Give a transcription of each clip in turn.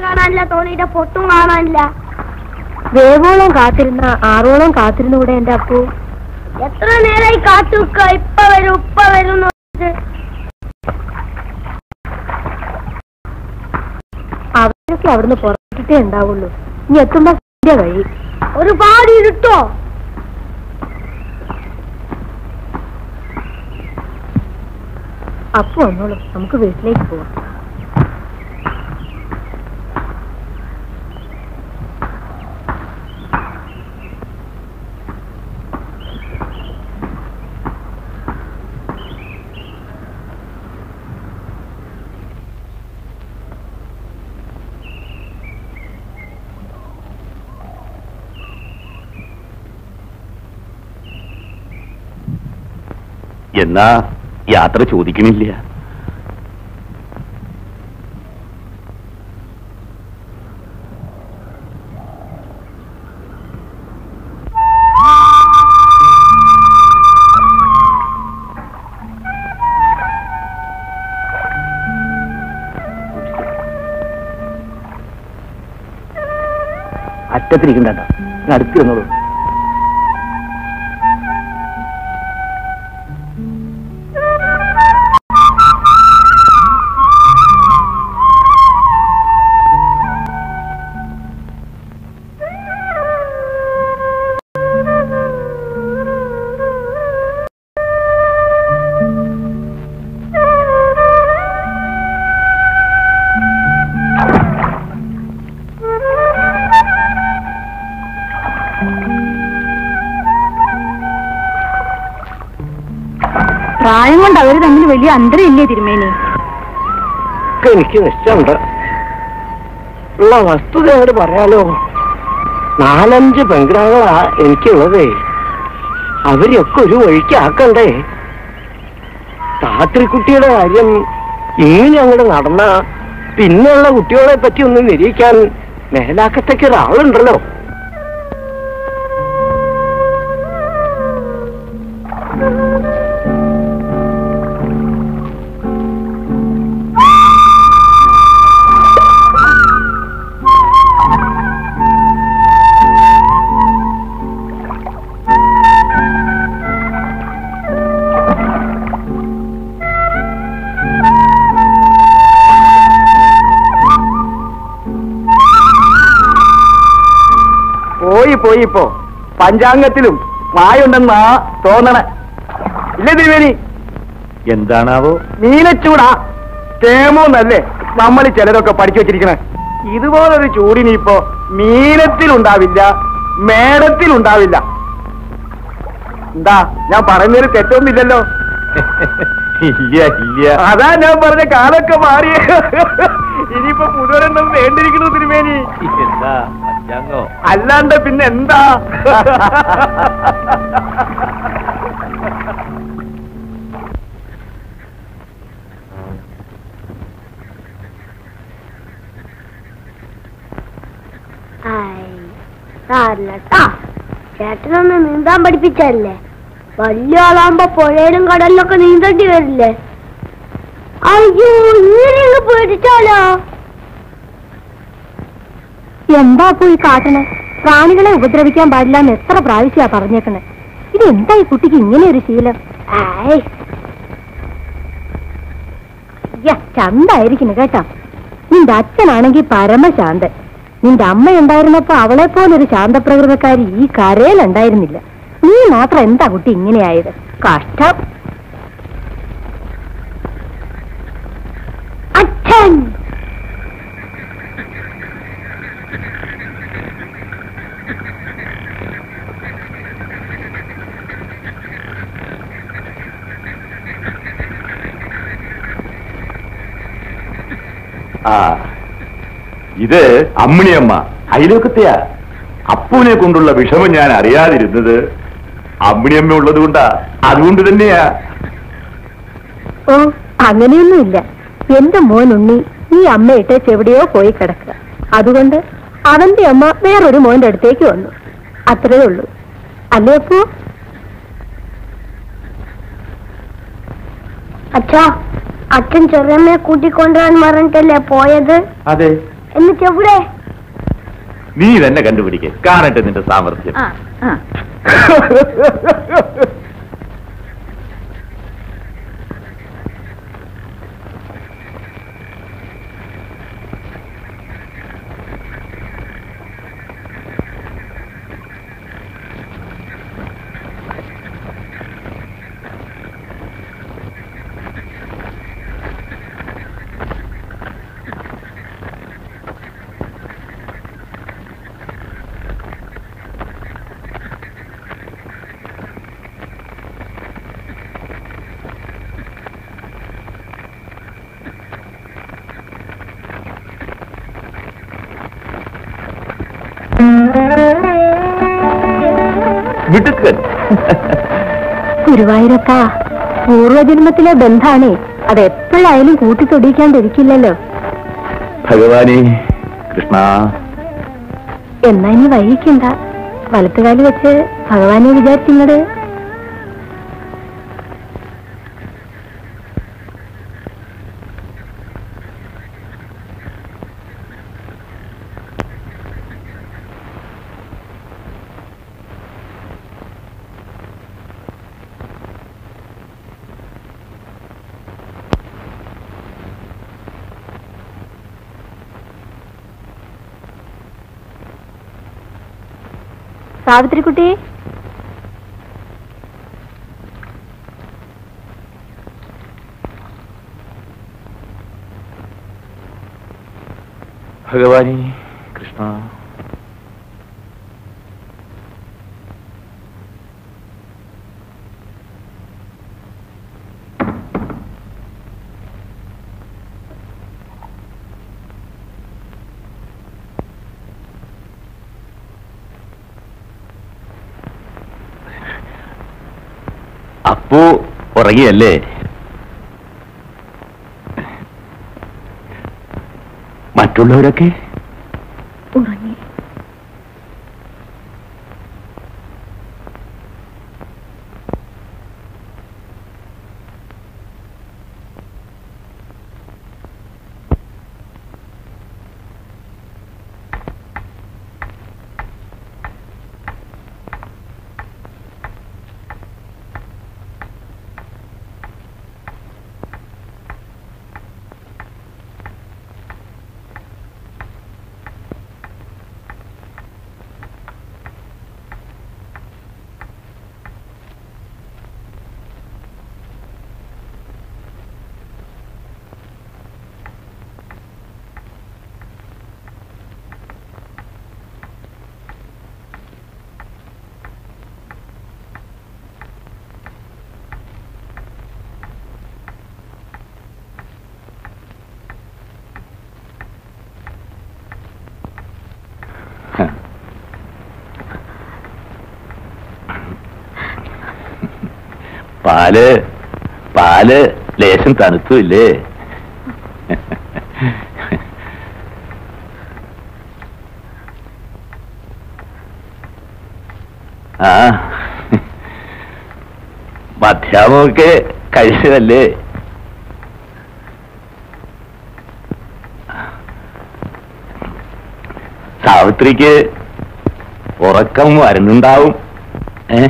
കാണാനില്ല തോണിയുടെ പൊട്ടും കാണാനില്ല വേവോളം കാത്തിരുന്ന ആറോളം കാത്തിരുന്നുകൂടെ എന്റെ അപ്പു എത്ര നേരമായി കാത്തു നിൽക്കുക ഇപ്പൊ വരും ഇപ്പൊ വരും എന്ന് പറഞ്ഞിട്ട്. അവരൊക്കെ അവിടുന്ന് പുറത്തിട്ടേ ഉണ്ടാവുള്ളൂ ഇനി എത്തുമ്പോ സന്ധ്യ വഴി ഒരുപാട് ഇരുട്ടോ അപ്പു വന്നോളൂ നമുക്ക് വീട്ടിലേക്ക് പോവാം എന്നാ യാത്ര ചോദിക്കണില്ല അറ്റത്തിരിക്കണ്ട അടുത്ത് വന്നോളൂ പ്രായം കൊണ്ട് അവര് തമ്മിൽ വലിയ അന്തരമില്ലേ തിരുമേനി ഒക്കെ എനിക്ക് നിശ്ചയമുണ്ട് ഉള്ള വസ്തുതയോട് പറയാലോ നാലഞ്ച് പെൺകിടാങ്ങളാ എനിക്കുള്ളതേ അവരെയൊക്കെ ഒരു വഴിക്ക് ആക്കണ്ടേ രാത്രിക്കുട്ടിയുടെ കാര്യം ഇങ്ങനെ അങ്ങോട്ട് നടന്ന പിന്നെയുള്ള കുട്ടികളെ പറ്റി ഒന്ന് നിരീക്കാൻ മേലാക്കത്തേക്ക് ഒരാളുണ്ടല്ലോ പോയി പോയി ഇപ്പോ പഞ്ചാംഗത്തിലും വായുണ്ടെന്നാ തോന്നണ ഇല്ലേ തിരുവേനി എന്താണാവോ നീലച്ചൂടാ തേമോന്നല്ലേ നമ്മൾ ചിലരൊക്കെ പഠിച്ചു വെച്ചിരിക്കണേ ഇതുപോലൊരു ചൂടിനി ഇപ്പോ മീനത്തിലുണ്ടാവില്ല മേടത്തിലുണ്ടാവില്ല എന്താ ഞാൻ പറയുന്നതിൽ തെറ്റൊന്നുമില്ലല്ലോ ഇല്ല ഇല്ല അതാ ഞാൻ പറഞ്ഞ കാലൊക്കെ മാറി ഇനിയിപ്പോ പുതുവരെണ്ണം വേണ്ടിയിരിക്കുന്നു തിരുമേനി എന്താ പഞ്ചാംഗോ അല്ലാണ്ട് പിന്നെ എന്താ സാരില്ലട്ടാ ചേട്ടനൊന്ന് നീന്താൻ പഠിപ്പിച്ചല്ലേ വലിയ ആളാകുമ്പോ പുഴയിലും കടലിലൊക്കെ നീന്തേണ്ടി വരില്ലേ അയ്യോ ഇങ്ങനെ പേടിച്ചാലോ എന്താ അപ്പു ഈ കാട്ടണേ പ്രാണികളെ ഉപദ്രവിക്കാൻ പാടില്ല എന്ന് എത്ര പ്രാവശ്യമാ പറഞ്ഞേക്കണേ ഇത് എന്താ ഈ കുട്ടിക്ക് ഇങ്ങനെ ഒരു ശീലം ആയ് യ്യ, ചന്തായിരിക്കുന്നു കേട്ടോ നിന്റെ അച്ഛനാണെങ്കിൽ പരമശാന്തൻ നിന്റെ അമ്മ ഉണ്ടായിരുന്നപ്പോ അവളെ പോലൊരു ശാന്തപ്രകൃതക്കാരി ഈ കരയിലുണ്ടായിരുന്നില്ല നീ മാത്രം എന്താ കുട്ടി ഇങ്ങനെയായത് കഷ്ടം അച്ഛൻ ആ ഇത് അമ്മിണിയമ്മ അയലോക്കത്തെയാ അപ്പൂനെ കൊണ്ടുള്ള വിഷമം ഞാൻ അറിയാതിരുന്നത് അമ്മിണിയമ്മ ഉള്ളത് കൊണ്ടാ അതുകൊണ്ട് തന്നെയാ ഓ അങ്ങനെയൊന്നുമില്ല എന്റെ മോൻ ഉണ്ണി ഈ അമ്മയിട്ട് ചെവിടെയോ പോയി കിടക്കുക അതുകൊണ്ട് അവന്റെ അമ്മ വേറൊരു മോന്റെ അടുത്തേക്ക് വന്നു അത്രേ ഉള്ളൂ അല്ലേ അപ്പോ അച്ഛാ അച്ഛൻ ചെറിയമ്മയെ കൂട്ടിക്കൊണ്ടുവരാൻ പറഞ്ഞിട്ടല്ലേ പോയത് അതെ എന്നിട്ട് എവിടെ നീ തന്നെ കണ്ടുപിടിക്കേ കാണട്ടെ നിന്റെ സാമർഥ്യം ആ ആ മിടുക്കൻ ഗുരുവായൂരപ്പ പൂർവജന്മത്തിലെ ബന്ധാണേ അത് എപ്പോഴായാലും കൂട്ടിത്തൊടിയിക്കാണ്ടിരിക്കില്ലല്ലോ ഭഗവാനെ കൃഷ്ണ എന്നാ ഇനി വൈകിക്കണ്ട വലത്തുകാലി വെച്ച് ഭഗവാനെ വിചാരിച്ചിങ്ങട് സാവിത്രിക്കുട്ടി ഭഗവാനെ കൃഷ്ണ അപ്പു ഉറങ്ങിയല്ലേ മറ്റുള്ളവരൊക്കെ ഉറങ്ങി പാല് പാല് ലേശം തണുത്തുമില്ലേ ആ മധ്യാമൊക്കെ കഴിച്ചതല്ലേ സാവിത്രിക്ക് ഉറക്കം വരുന്നുണ്ടാവും ഏ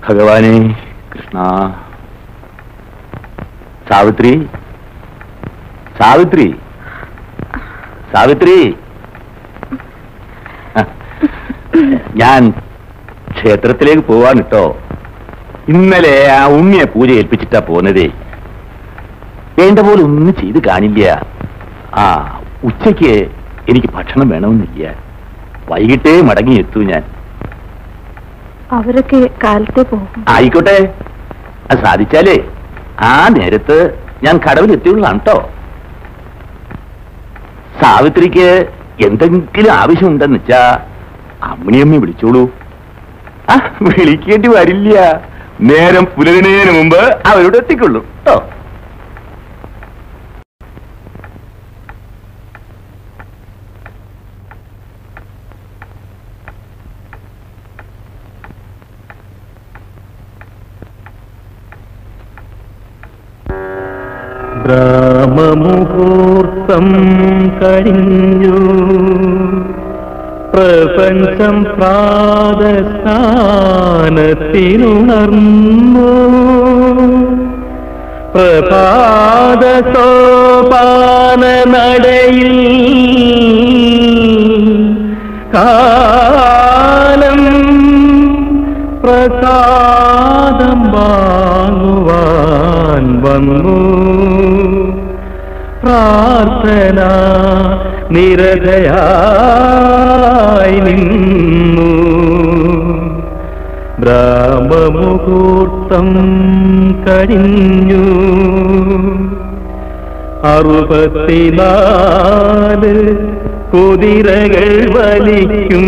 ഭഗവാനെ കൃഷ്ണ സാവിത്രി സാവിത്രി സാവിത്രി ആ, ഞാൻ ക്ഷേത്രത്തിലേക്ക് പോവാൻ കേട്ടോ ഇന്നലെ ആ ഉണ്ണിയെ പൂജ ഏൽപ്പിച്ചിട്ടാ പോന്നതേ വേണ്ട പോലെ ഒന്നും ചെയ്ത് കാണില്ല ആ ഉച്ചയ്ക്ക് എനിക്ക് ഭക്ഷണം വേണമെന്നില്ല വൈകിട്ടേ മടങ്ങി എത്തൂ ഞാൻ അവരൊക്കെ കാലത്തെ പോകും ആയിക്കോട്ടെ അത് സാധിച്ചാലേ ആ നേരത്ത് ഞാൻ കടവിൽ എത്തിയുള്ളതാണ് കേട്ടോ സാവിത്രിക്ക് എന്തെങ്കിലും ആവശ്യമുണ്ടെന്ന് വെച്ചാ അമ്മിണിയമ്മ വിളിച്ചോളൂ ആ വിളിക്കേണ്ടി വരില്ല നേരം പുലരുന്നതിന് മുമ്പ് അവരോട് എത്തിക്കൊള്ളൂ കേട്ടോ ബ്രാഹ്മമുഹൂർത്തം കഴിഞ്ഞു പ്രപഞ്ചം പ്രാതസ്ഥാനത്തിനുണർന്നു പ്രഭാത സോപാന നടയിൽ കാലം പ്രസാദം വാങ്ങുവാൻ വന്നു പ്രാർത്ഥന നിരതയായി നിന്നു ബ്രാഹ്മമുഹൂർത്തം കഴിഞ്ഞു അറുപത്തിനാല് കുതിരകൾ വലിക്കും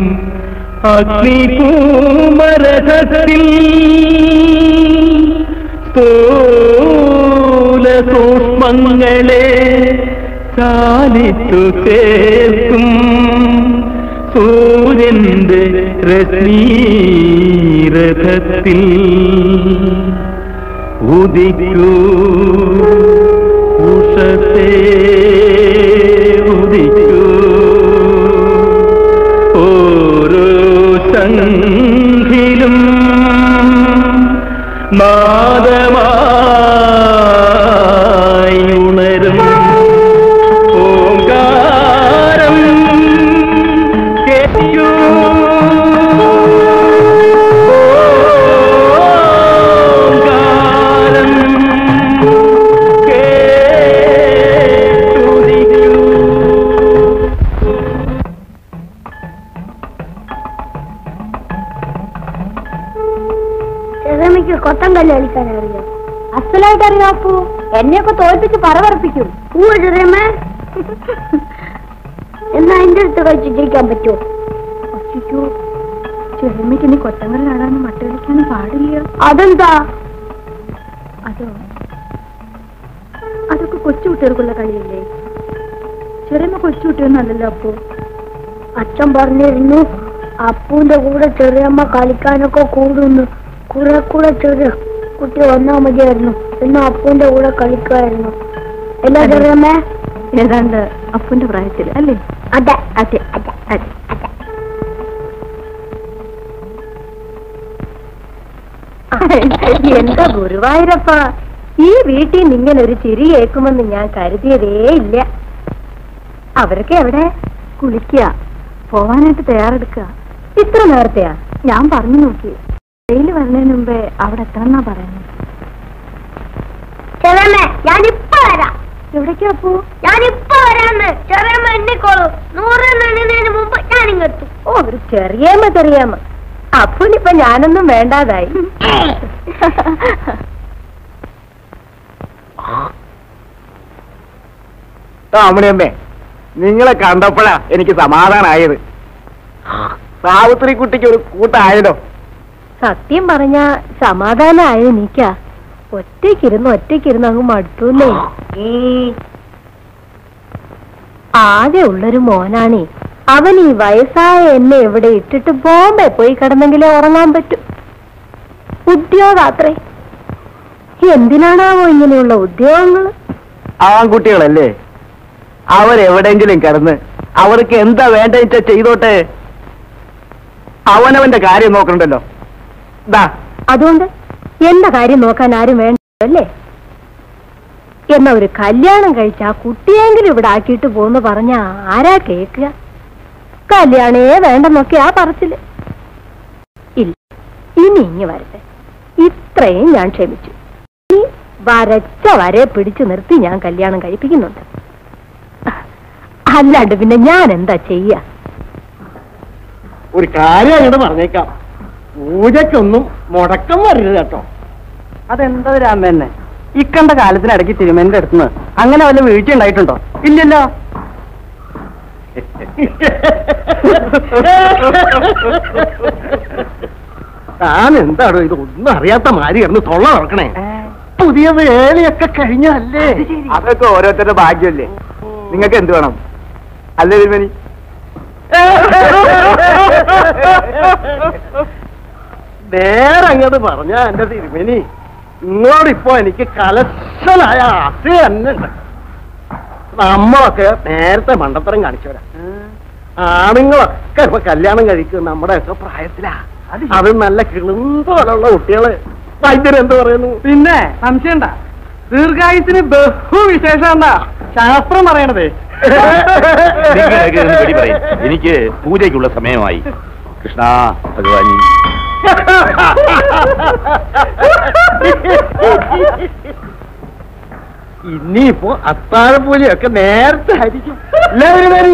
അഗ്നിപൂമരഥത്തിൽ സ്ഥൂല സൂക്ഷ്മങ്ങളെ ചാലിച്ചു കേൾക്കും സൂര്യന്റെ രശ്മീരഥത്തിൽ ഉദിക്കൂ ഉഷസേ ഉദിക്കൂ ഓരോ ശംഖിലും നാദമായി ഉണരും ഓങ്കാരം കേൾക്കൂ ഓങ്കാരം കേട്ടുദിക്കൂ ചെറുമിക്ക് കൊത്തം കല്ല് കളിക്കാൻ അറിയോ അസലായിട്ട് അറിയാം അപ്പു എന്നെയൊക്കെ തോൽപ്പിച്ച് പറവറപ്പിക്കും പൂവ ചെറിയമ്മ എന്നാ എന്റെ അടുത്ത് കളിച്ച് ജയിക്കാൻ പറ്റുമോ അയ്യോ ചെറുമ്മയ്ക്ക് നീ കൊത്തങ്കല്ലാടാനും മട്ട കളിക്കാനും പാടില്ല അതെന്താ അതോ അതൊക്കെ കൊച്ചു കുട്ടികൾക്കുള്ള കളിയല്ലേ ചെറിയമ്മ കൊച്ചു കുട്ടിയൊന്നും അല്ലല്ലോ അപ്പു അച്ഛൻ പറഞ്ഞിരുന്നു അപ്പൂന്റെ കൂടെ ചെറിയമ്മ കളിക്കാനൊക്കെ കൂടുന്നു കുറെ കൂടെ ചെറിയ കുട്ടി വന്നാ മതിയായിരുന്നു എന്ന് അപ്പൂന്റെ കൂടെ കളിക്കുമായിരുന്നു എല്ലാ ചെറിയമ്മ ഏതാണ്ട് അപ്പുന്റെ പ്രായത്തിൽ അല്ലേ അതെ അതെ അതെ അതെ എന്താ ഗുരുവായൂരപ്പ ഈ വീട്ടിൽ നിന്ന് ഇങ്ങനെ ഒരു ചിരി കേൾക്കുമെന്ന് ഞാൻ കരുതിയതേ ഇല്ല അവരൊക്കെ എവിടെ കുളിക്കുക പോവാനായിട്ട് തയ്യാറെടുക്കുക ഇത്ര നേരത്തെയാ ഞാൻ പറഞ്ഞു നോക്കി വെയിൽ വരുന്നതിന് മുമ്പേ അവിടെ എത്തണമെന്നാ പറയുന്നത് ചെറിയമ്മ ഞാനിപ്പോ വരാം എവിടേക്കാ പോ ഞാനിപ്പോ വരാന്ന് ചെറിയമ്മ എണ്ണിക്കോളൂ നൂറ് എണ്ണുന്നതിന് മുമ്പ് ഞാനിങ്ങെത്തും ഓ ഒരു ചെറിയമ്മ ചെറിയമ്മ അപ്പനിപ്പൊ ഞാനൊന്നും വേണ്ടാതായി അമ്മണിയമ്മേ നിങ്ങളെ കണ്ടപ്പോഴാ എനിക്ക് സമാധാനായത് സാവിത്രി കുട്ടിക്ക് ഒരു കൂട്ടായല്ലോ സത്യം പറഞ്ഞ സമാധാനമായ നീക്കാ ഒറ്റയ്ക്കിരുന്ന് ഒറ്റയ്ക്കിരുന്ന് അങ്ങ് മടുത്തൂന്നേ ആകെ ഉള്ളൊരു മോനാണേ അവൻ ഈ വയസ്സായ എന്നെ എവിടെ ഇട്ടിട്ട് ബോംബെ പോയി കിടന്നെങ്കിലേ ഉറങ്ങാൻ പറ്റൂ ഉദ്യോഗാത്രേ എന്തിനാണാവോ ഇങ്ങനെയുള്ള ഉദ്യോഗങ്ങൾ ആൺകുട്ടികളല്ലേ അവരെവിടെങ്കിലും കിടന്ന് അവർക്ക് എന്താ വേണ്ടെന്ന് ചെയ്തോട്ടെ അവനവന്റെ കാര്യം നോക്കണ്ടല്ലോ ദാ അതുകൊണ്ട് എന്റെ കാര്യം നോക്കാൻ ആരും വേണ്ടല്ലേ എന്നാ ഒരു കല്യാണം കഴിച്ച ആ കുട്ടിയെങ്കിലും ഇവിടെ ആക്കിയിട്ട് പോന്ന് പറഞ്ഞ ആരാ കേക്കുക കല്യാണേ വേണ്ടെന്നൊക്കെ ആ പറച്ചില് ഇല്ല ഇനി ഇങ്ങ് വരട്ടെ ഇത്രയും ഞാൻ ക്ഷമിച്ചു ഈ വരച്ച വരെ പിടിച്ചു നിർത്തി ഞാൻ കല്യാണം കഴിപ്പിക്കുന്നുണ്ട് അല്ലാണ്ട് പിന്നെ ഞാൻ എന്താ ചെയ്യാ ഒരു കാര്യം അങ്ങോട്ട് പറഞ്ഞേക്കാം പൂജയ്ക്കൊന്നും മുടക്കം വരരുത് കേട്ടോ അതെന്താ രാമന്നെ ഇക്കണ്ട കാലത്തിനിടയ്ക്ക് തിരുമേന്റെ അടുത്തുനിന്ന് അങ്ങനെ വല്ല വീഴ്ച ഉണ്ടായിട്ടുണ്ടോ ഇല്ലല്ലോ താൻ എന്താണോ ഇത് ഒന്നും അറിയാത്ത മാതിരി കിടന്ന് തൊള്ള തുറക്കണേ പുതിയ വേലയൊക്കെ കഴിഞ്ഞല്ലേ അതൊക്കെ ഓരോരുത്തരുടെ ഭാഗ്യമല്ലേ നിങ്ങൾക്ക് എന്ത് വേണം അല്ലേ തിരുമേനി നേരെ അങ്ങോട്ട് പറഞ്ഞ എന്റെ തിരുമേനി ഇങ്ങോട്ടിപ്പോ എനിക്ക് കലശലായ അസു തന്നെ ഉണ്ട് നമ്മളൊക്കെ നേരത്തെ മണ്ടത്തരം കാണിച്ചവരാ ആണുങ്ങളൊക്കെ ഇപ്പൊ കല്യാണം കഴിക്കും നമ്മുടെ ഒക്കെ പ്രായത്തിലാ അത് നല്ല കിളുന്തോലുള്ള കുട്ടികള് വൈദ്യര് എന്ത് പറയുന്നു പിന്നെ സംശയണ്ട ദീർഘായുസിന് ബഹു വിശേഷം ശാസ്ത്രം പറയണതേ നിങ്ങളൊക്കെ ഒന്ന് വെടി പറയും എനിക്ക് പൂജയ്ക്കുള്ള സമയമായി കൃഷ്ണ ഭഗവാൻ ഇനിയിപ്പോ അത്താഴപ്പൂലിയൊക്കെ നേരത്തെ ആയിരിക്കും എല്ലാവരും വരി.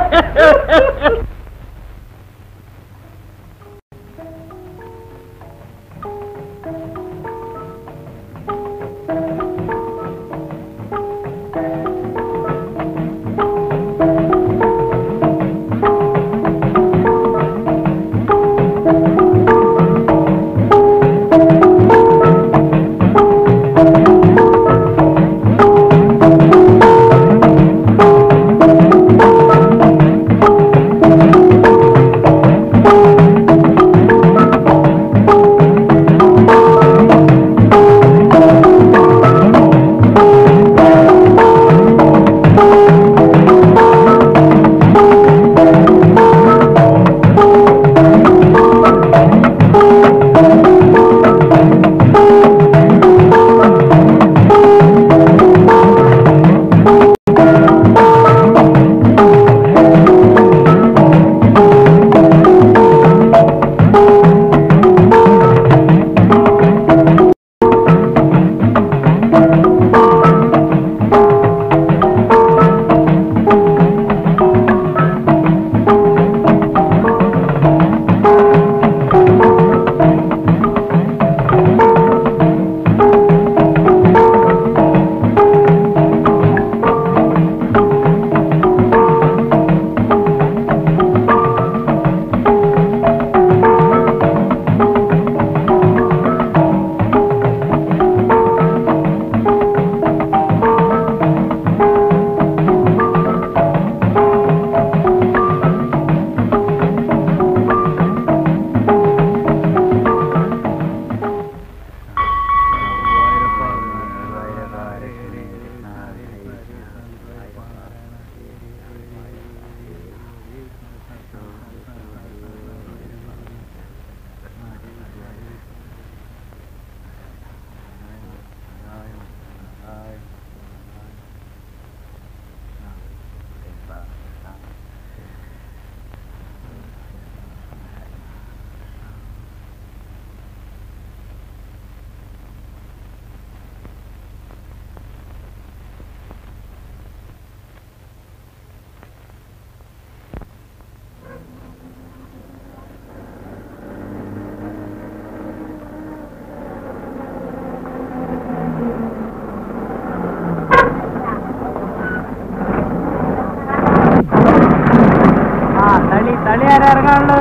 ആ തളി തളി ആരാ ഇറങ്ങാനുള്ളത്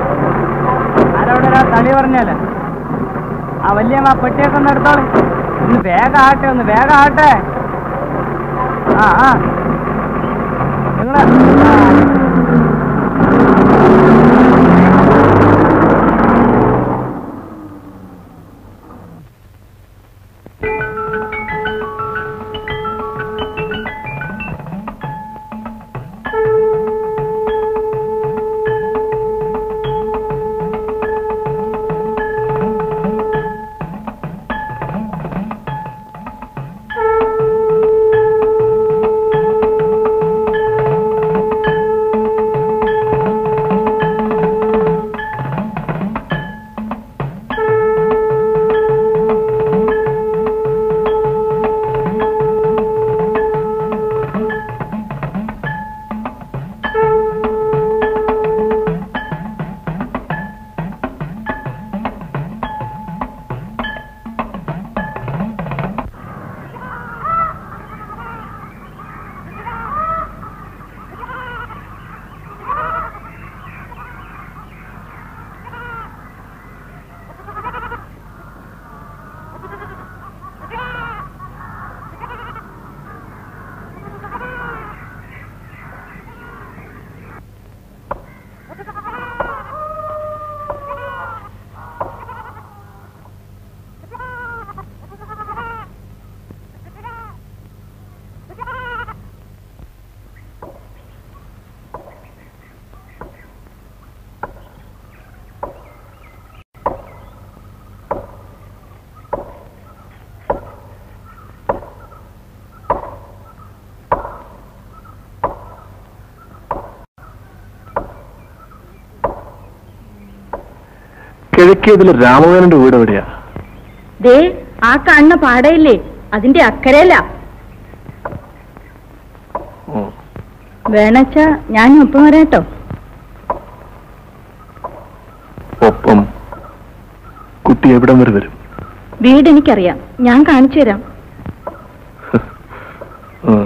ആരവിടെ ഒരാൾ തളി പറഞ്ഞാലേ ആ വല്യമ്മ ആ പെട്ടിയൊക്കെ ഒന്ന് എടുത്തോളി ഒന്ന് വേഗം ആട്ടെ ഒന്ന് വേഗം ആട്ടെ ആ ആ നിങ്ങളെ ആ. കിഴക്കേതിലെ രാമവേനന്റെ വീട് എവിടെയാ ദേ ആ കാണുന്ന പാടയില്ലേ അതിന്റെ അക്കരയല്ല ഉം. വേണച്ച ഞാൻ ഒപ്പം വരാട്ടോ ഒപ്പം കുട്ടി എവിടം വരെ വരും വീട് എനിക്കറിയാം ഞാൻ കാണിച്ചു തരാം ഉം.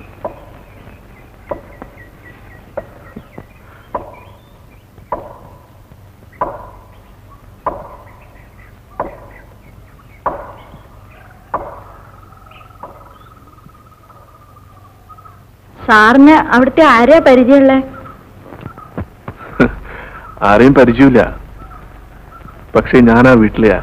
സാറിന് അവിടുത്തെ ആരെയാ പരിചയമുള്ളേ ആരെയും പരിചയമില്ല പക്ഷെ ഞാൻ ആ വീട്ടിലെയാ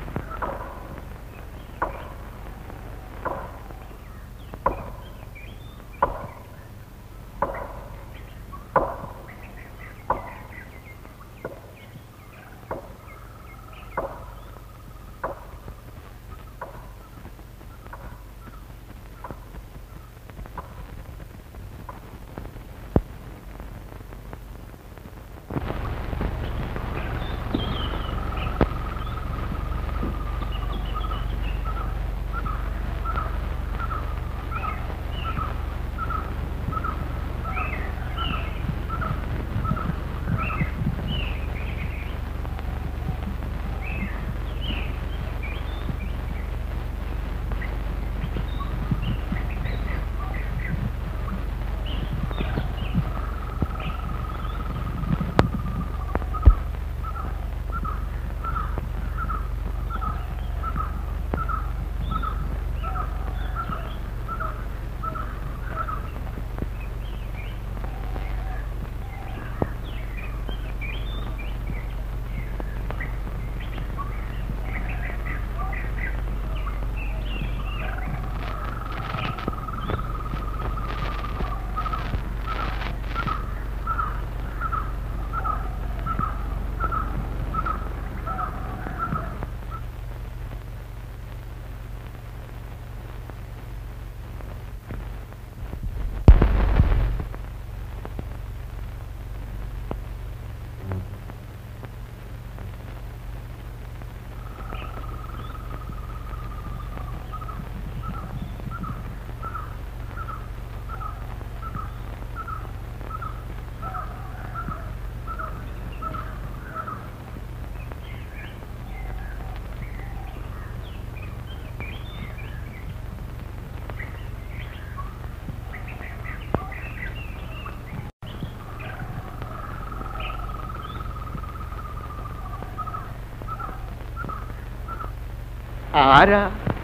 ആരാ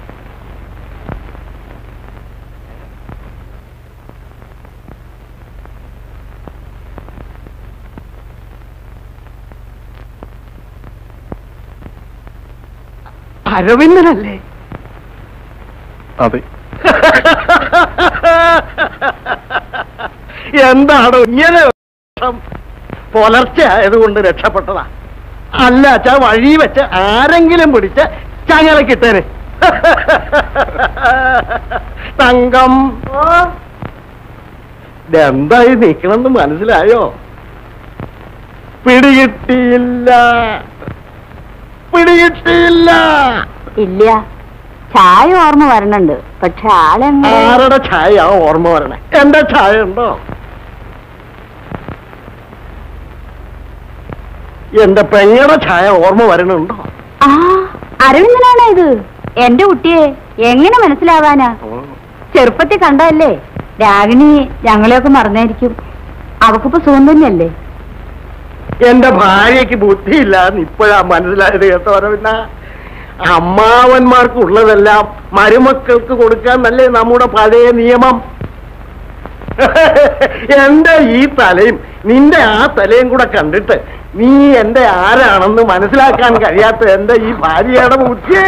അരവിന്ദനല്ലേ അതെ എന്താണ് ഇങ്ങനെ വേഷം? പുലർച്ചെ ആയതുകൊണ്ട് രക്ഷപ്പെട്ടതാ അല്ല അച്ഛാ വഴി വെച്ച് ആരെങ്കിലും പിടിച്ച് ചങ്ങലക്കിട്ടേന് തങ്കം എന്തായി നിക്കണമെന്ന് മനസ്സിലായോ പിടികിട്ടിയില്ല പിടികിട്ടിയില്ല ഇല്ല ചായ ഓർമ്മ വരണുണ്ട് പക്ഷെ ആളെങ്ങനെ ആരുടെ ഛായ ഓർമ്മ വരണേ എന്റെ ഛായ ഉണ്ടോ എന്റെ പെങ്ങളുടെ ഛായ ഓർമ്മ വരണുണ്ടോ ആ അരവിന്ദനാണോ ഇത് എന്റെ കുട്ടിയെ എങ്ങനെ മനസ്സിലാവാനാ ചെറുപ്പത്തിൽ കണ്ടതല്ലേ രാഗിണി ഞങ്ങളെയൊക്കെ മറന്നായിരിക്കും അവക്കിപ്പോ സുഖം തന്നെയല്ലേ എന്റെ ഭാര്യയ്ക്ക് ബുദ്ധിയില്ലാന്ന് ഇപ്പോഴാ മനസ്സിലായത് കേട്ടോ അരവിന്ദ അമ്മാവന്മാർക്ക് ഉള്ളതെല്ലാം മരുമക്കൾക്ക് കൊടുക്കാന്നല്ലേ നമ്മുടെ പഴയ നിയമം എന്റെ ഈ തലയും നിന്റെ ആ തലയും കൂടെ കണ്ടിട്ട് നീ എന്റെ ആരാണെന്ന് മനസ്സിലാക്കാൻ കഴിയാത്ത എന്റെ ഈ ഭാര്യയുടെ ബുദ്ധിയെ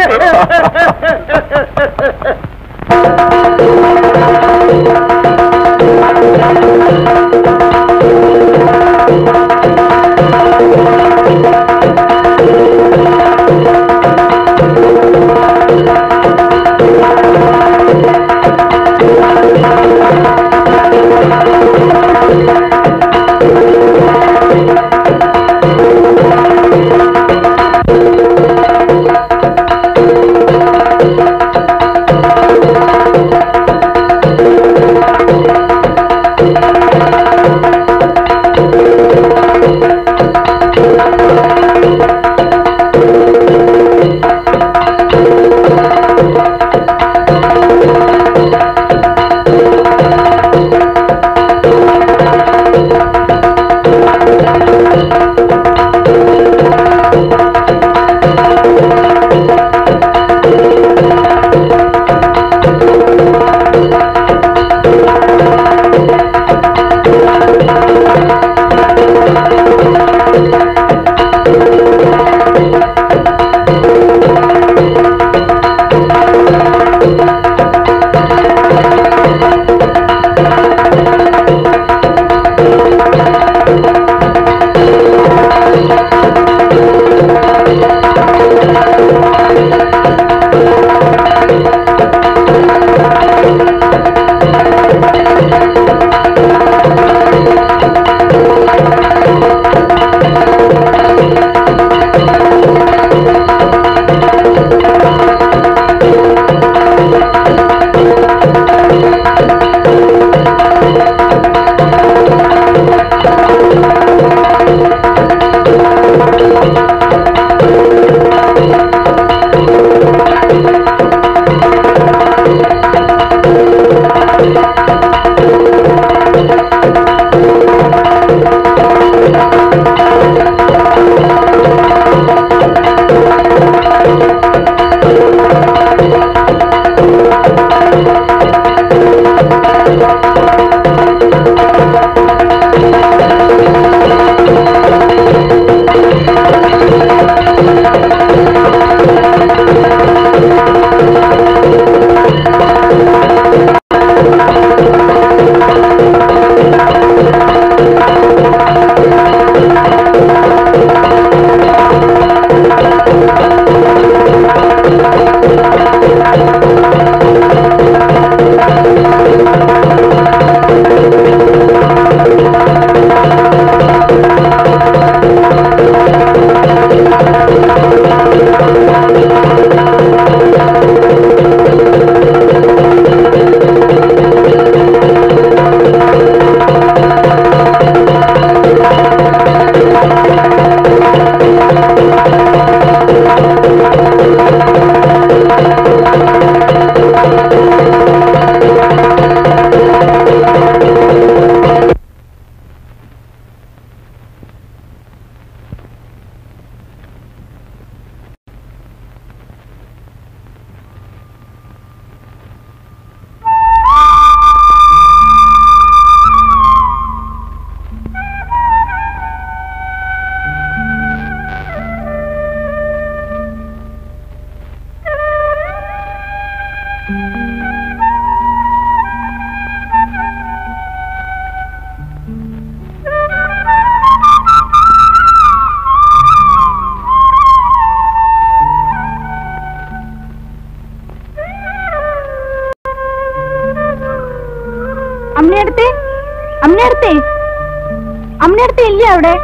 അമ്മയടുത്തേ അമ്മയടുത്തേ അമ്മയടുത്തേ ഇല്ലേ അവിടെ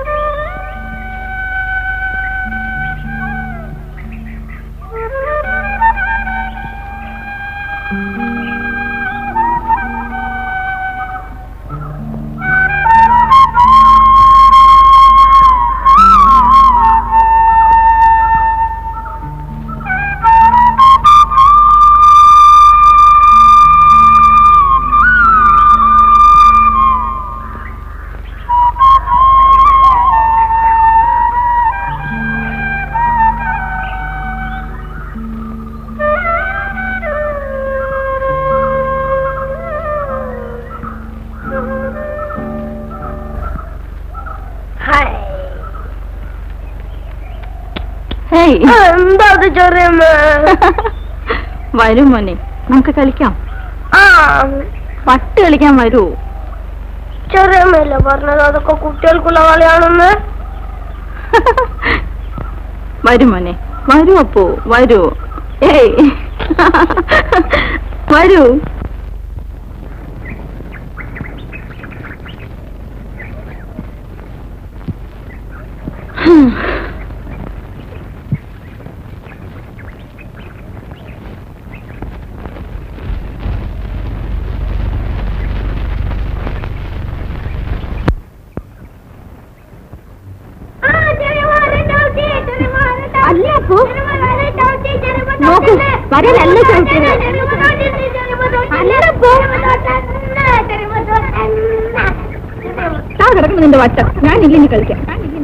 ഹേയ് എന്താ അത് ചെറിയമ്മ വരൂ മോനെ നമുക്ക് കളിക്കാം ആ പട്ട് കളിക്കാൻ വരൂ ചെറിയമ്മയല്ലേ പറഞ്ഞത് അതൊക്കെ കുട്ടികൾക്കുള്ള കളിയാണെന്ന് വരൂ മോനെ വരൂ അപ്പോ വരൂ ഏയ് വരൂ അല്ല അപ്പോ നോക്കൂ വരലല്ല ചവിട്ടിയത് താ കിടക്കുന്നു നിന്റെ വട്ടം ഞാൻ ഇല്ലെങ്കിൽ കളിക്കാം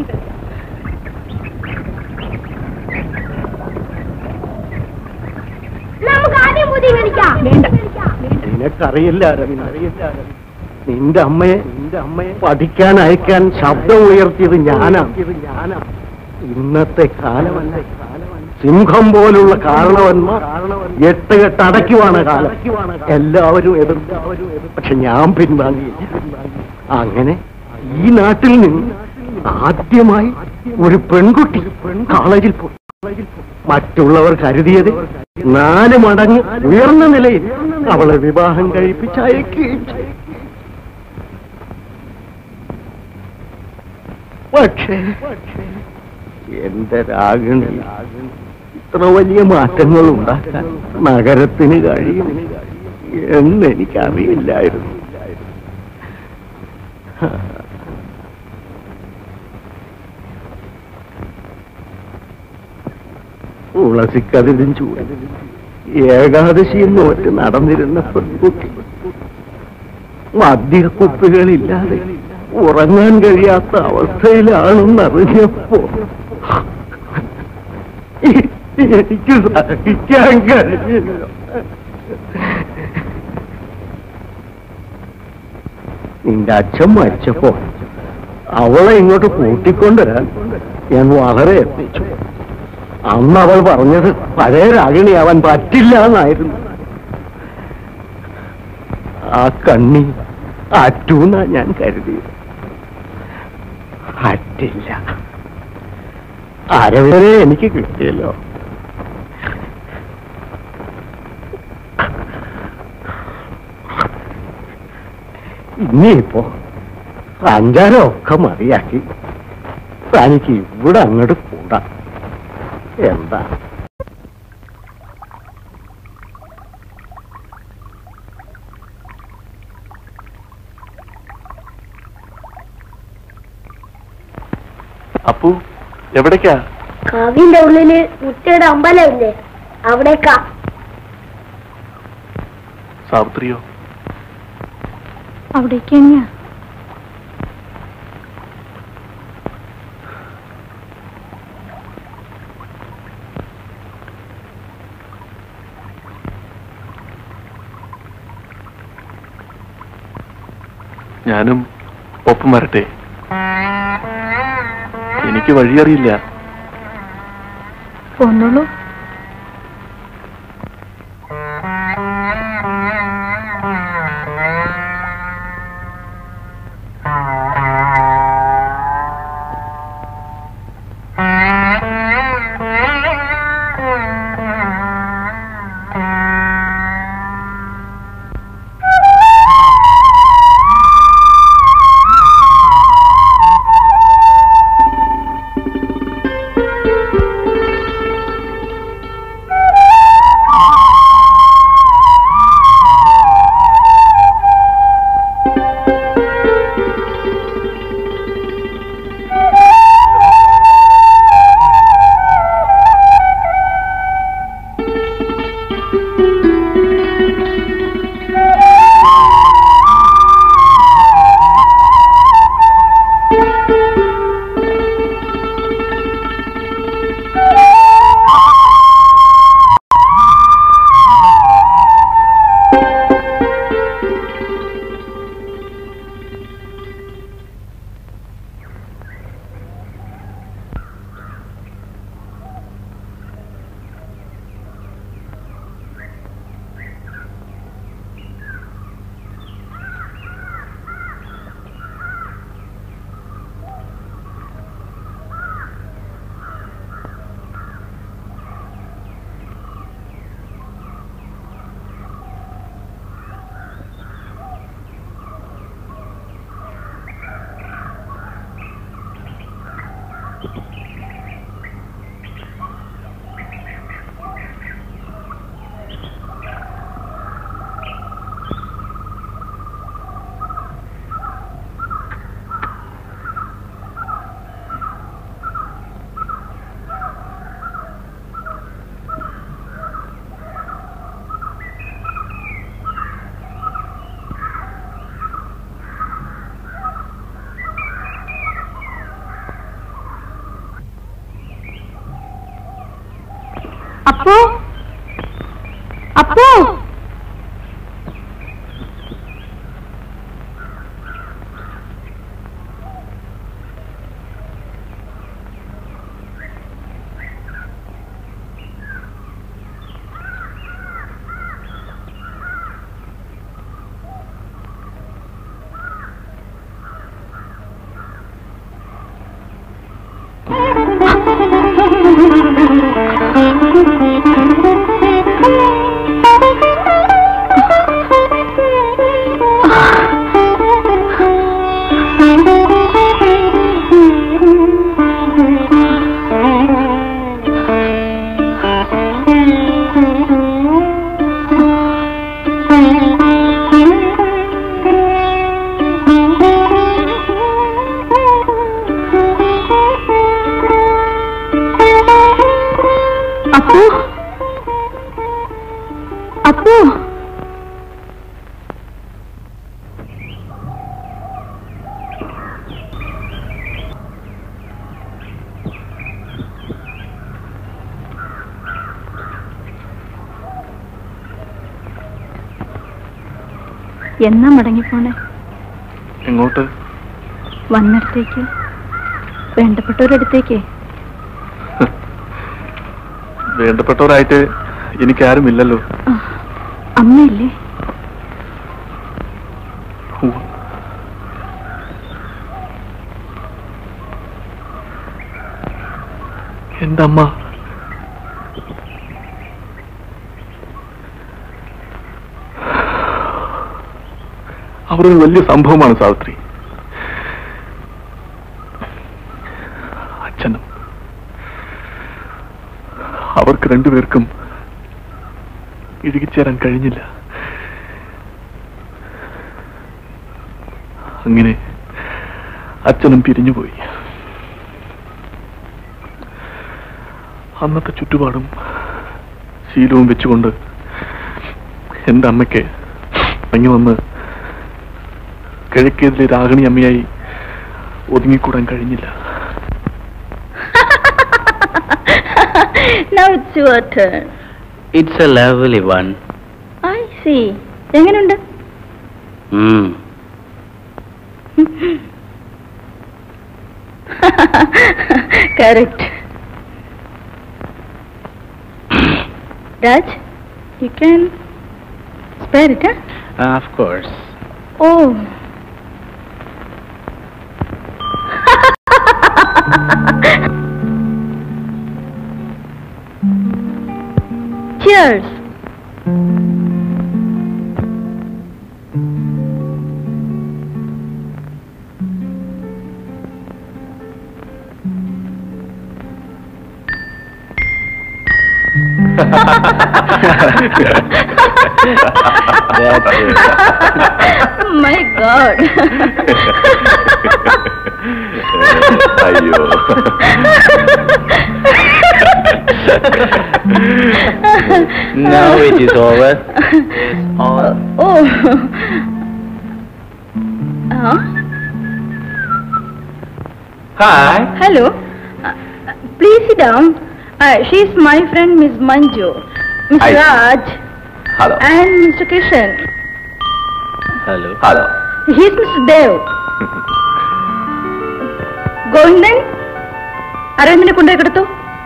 നമുക്ക് ആദ്യം പുതിയ കളിക്കാം വേണ്ട നിനക്കറിയില്ല അരവിന്ദ് അറിയില്ല അരവിന്ദ്. നിന്റെ അമ്മയെ നിന്റെ അമ്മയെ പഠിക്കാൻ അയക്കാൻ ശബ്ദം ഉയർത്തിയത് ഞാനാ ഞാനാ ഇന്നത്തെ കാലമല്ല സിംഹം പോലുള്ള കാരണവന്മാർ എട്ട് കെട്ട് അടയ്ക്കുവാണ് കാലം എല്ലാവരും എതിർത്ത് പക്ഷെ ഞാൻ പിൻവാങ്ങിയില്ല അങ്ങനെ ഈ നാട്ടിൽ നിന്ന് ആദ്യമായി ഒരു പെൺകുട്ടി കോളേജിൽ പോയി മറ്റുള്ളവർ കരുതിയത് നാല് മടങ്ങ് ഉയർന്ന നിലയിൽ അവളെ വിവാഹം കഴിപ്പിച്ച് അയക്കുകയും ചെയ്തു. പക്ഷേ എന്റെ രാഗിണി ഇത്ര വലിയ മാറ്റങ്ങൾ ഉണ്ടാക്കാൻ നഗരത്തിന് കഴിയും എന്ന് എനിക്കറിയില്ലായിരുന്നു തുളസിക്കതിരും ചൂട് ഏകാദശിയും നോറ്റ് നടന്നിരുന്ന പെൺകുട്ടി മദ്യക്കുപ്പികളില്ലാതെ ഉറങ്ങാൻ കഴിയാത്ത അവസ്ഥയിലാണെന്നറിഞ്ഞപ്പോ എനിക്ക് സഹിക്കാൻ കഴിഞ്ഞില്ല നിന്റെ അച്ഛൻ മരിച്ചപ്പോ അവളെ ഇങ്ങോട്ട് കൂട്ടിക്കൊണ്ടുവരാൻ ഞാൻ വളരെ എത്തിച്ചു അന്ന് അവൾ പറഞ്ഞത് പഴയ രാഗിണിയാവാൻ പറ്റില്ല എന്നായിരുന്നു ആ കണ്ണി അറ്റൂന്നാ ഞാൻ കരുതിയത് അറ്റില്ല അരവരെ എനിക്ക് കിട്ടിയല്ലോ ഇനിയിപ്പോ സഞ്ചാരമൊക്കെ മതിയാക്കി തനിക്ക് ഇവിടെ അങ്ങോട്ട് കൂടാം എന്താ അപ്പു എവിടേക്കാ കവിന്റെ ഉള്ളില് മുത്തയുടെ അമ്പലമില്ലേ അവിടേക്കാ സാവിത്രിയോ അവിടേക്ക് തന്നെയാ ഞാനും ഒപ്പം വരട്ടെ എനിക്ക് വഴിയറിയില്ല പോന്നോളൂ എന്നാ മടങ്ങിപ്പോണേ എങ്ങോട്ട് വന്നിടത്തേക്ക് വേണ്ടപ്പെട്ടവരടുത്തേക്ക് വേണ്ടപ്പെട്ടവരായിട്ട് എനിക്കാരുമില്ലല്ലോ ആ, അമ്മയില്ലേ ഉവ്വ്. എന്റെ അമ്മ അവരൊരു വലിയ സംഭവമാണ് സാവിത്രി അച്ഛനും അവർക്ക് രണ്ടുപേർക്കും ഇഴുകിച്ചേരാൻ കഴിഞ്ഞില്ല അങ്ങനെ അച്ഛനും പിരിഞ്ഞുപോയി അന്നത്തെ ചുറ്റുപാടും ശീലവും വെച്ചുകൊണ്ട് എൻ്റെ അമ്മയ്ക്ക് അങ്ങ് വന്ന് കിഴക്കേതിലെ രാഗിണി അമ്മയായി ഒതുങ്ങിക്കൂടാൻ കഴിഞ്ഞില്ല Now it's your turn. It's a lovely one I see. എങ്ങനെയുണ്ട് correct Raj you can spare it of course oh Cheers. My God. അയ്യോ Now it is over. It's all Oh. Huh? Hi. Hello. Uh, please sit down. Uh, she's my friend, Miss Manju. Mr. Hi. Raj hello and Mr. Kishan. Hello. Hello He's Mr. Dev. Govindan അരവിന്ദനെ കൊണ്ടുപോയി കിടത്തു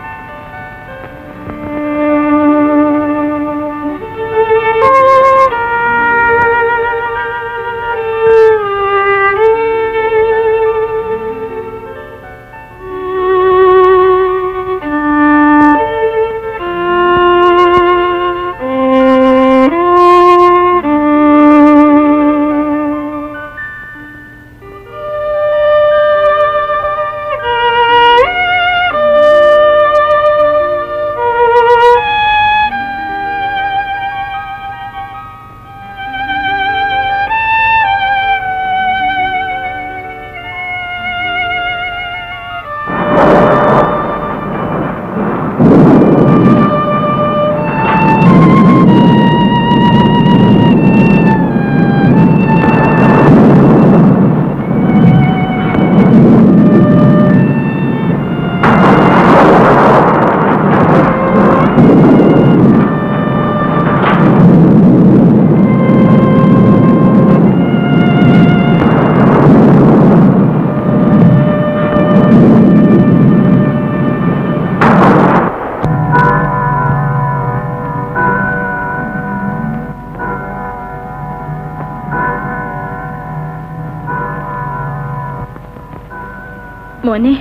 മോനെ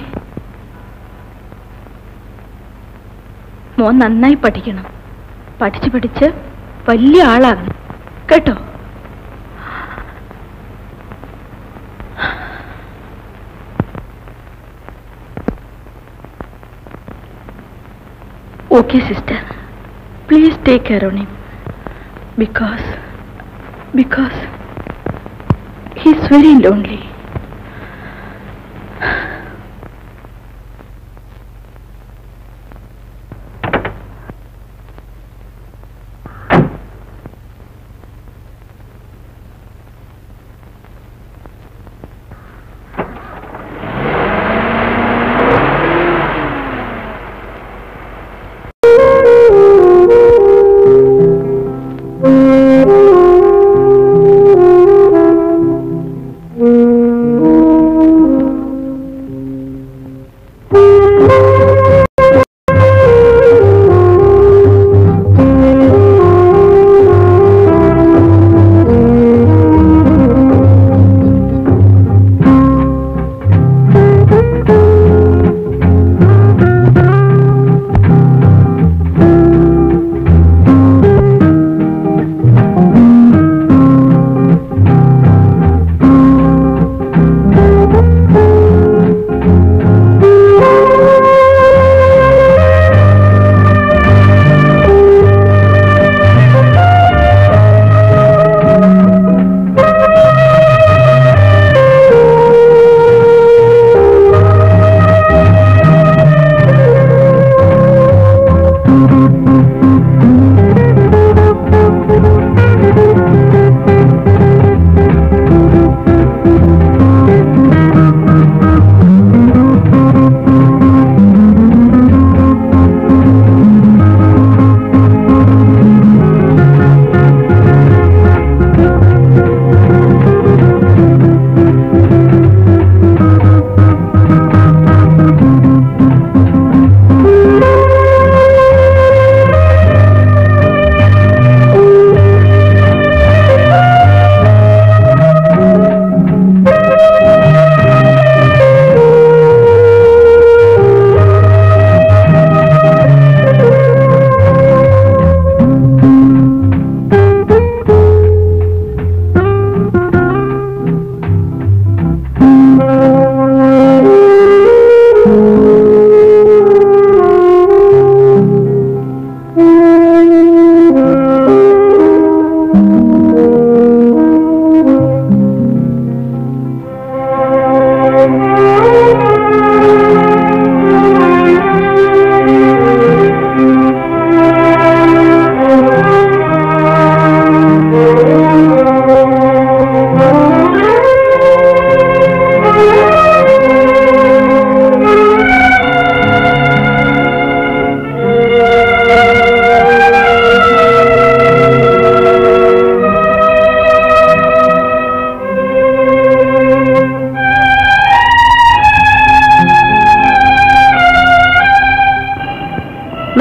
മോൻ നന്നായി പഠിക്കണം പഠിച്ച് പഠിച്ച് വലിയ ആളാകണം കേട്ടോ okay sister please take care on him because because he's very lonely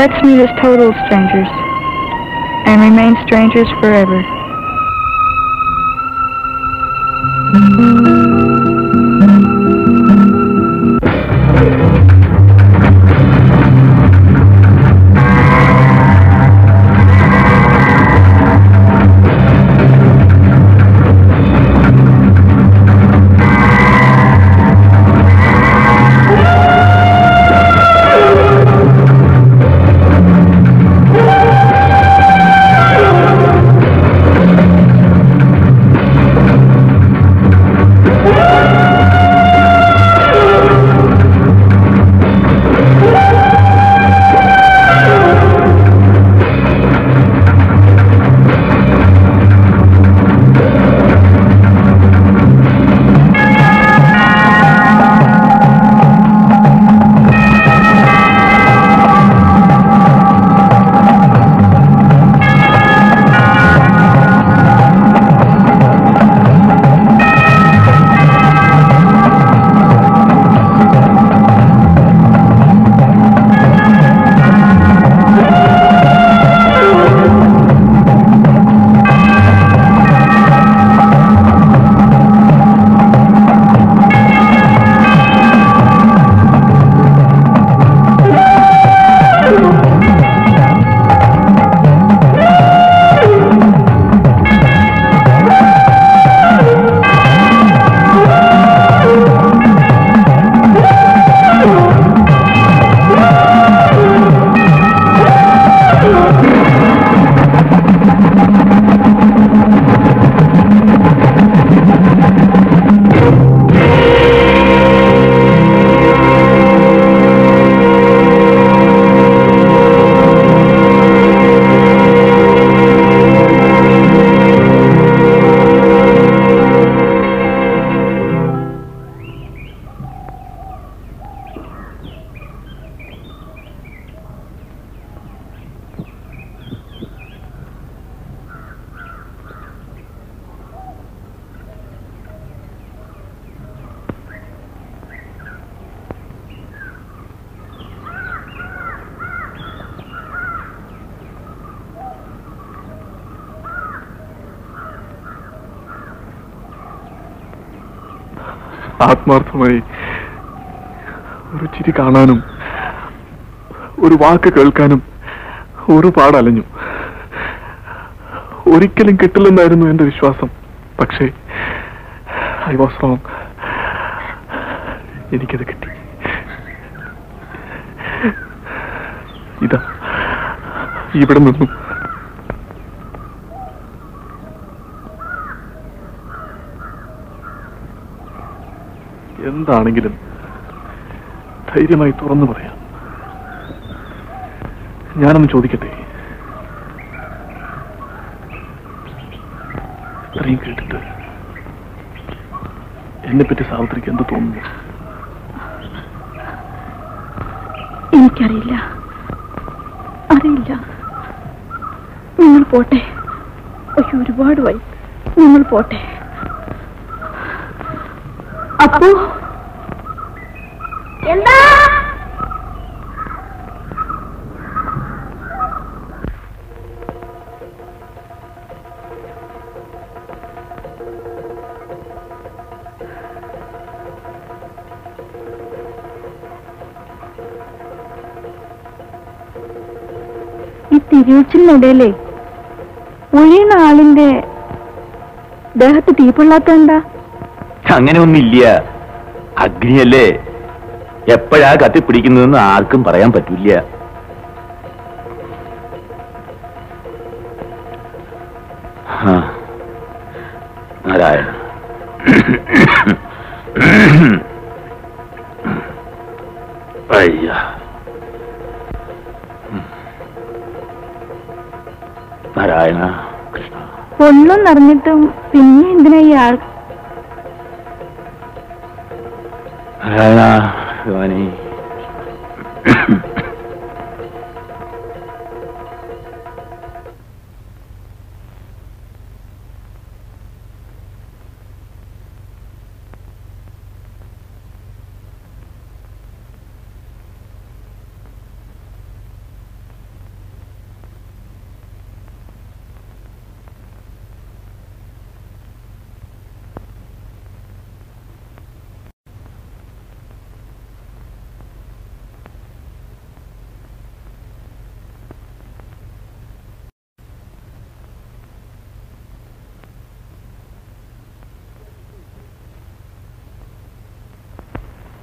Let's meet as total strangers and remain strangers forever. ആത്മാർത്ഥമായി ഒരു ചിരി കാണാനും ഒരു വാക്ക് കേൾക്കാനും ഒരുപാട് അലഞ്ഞു ഒരിക്കലും കിട്ടില്ലെന്നായിരുന്നു എന്റെ വിശ്വാസം പക്ഷേ ഐ വാസ് റോങ് എനിക്കത് കിട്ടി ഇതാ ഇവിടെ നിന്നും എന്താണെങ്കിലും ധൈര്യമായി തുറന്നു പറയാം ഞാനൊന്ന് ചോദിക്കട്ടെ ഇത്രയും കേട്ടിട്ട് എന്നെപ്പറ്റി സാവിത്രിക്ക് എന്ത് തോന്നുന്നു എനിക്കറിയില്ല അറിയില്ല നിങ്ങൾ പോട്ടെ അയ്യോ ഒരുപാട് വൈ നിങ്ങൾ പോട്ടെ അപ്പോ എന്താ ഈ തിരിച്ചിലിനിടയിലേ ഒഴിയുന്ന ആളിന്റെ ദേഹത്ത് തീപ്പൊള്ളാത്ത എന്താ അങ്ങനെ ഒന്നില്ല അഗ്നിയല്ലേ എപ്പോഴാ കത്തിപ്പിടിക്കുന്നതെന്ന് ആർക്കും പറയാൻ പറ്റില്ല ആ. നാരായണ അയ്യ നാരായണ കൃഷ്ണ ഒന്നും നിറഞ്ഞിട്ടും പിന്നെ എന്തിനാ ഈ ആൾ നാരായണ ഭഗവാനേ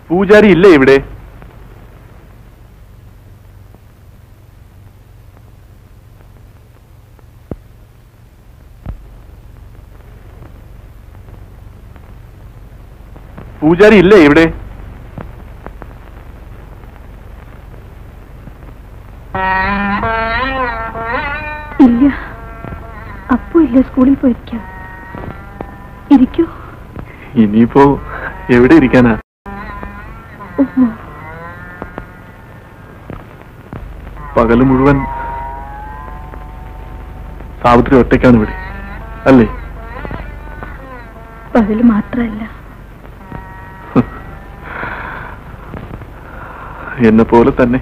പൂജാരി ഇല്ലേ ഇവിടെ പൂജാരി ഇല്ലേ ഇവിടെ ഇല്ല അപ്പു ഇല്ല സ്കൂളിൽ പോയിരിക്കാം ഇരിക്കൂ ഇനിയിപ്പോ എവിടെ ഇരിക്കാനാ ഓ പകല് മുഴുവൻ സാവിത്രി ഒറ്റയ്ക്കാണ് ഇവിടെ അല്ലേ പകല് മാത്രമല്ല എന്നെ പോലെ തന്നെ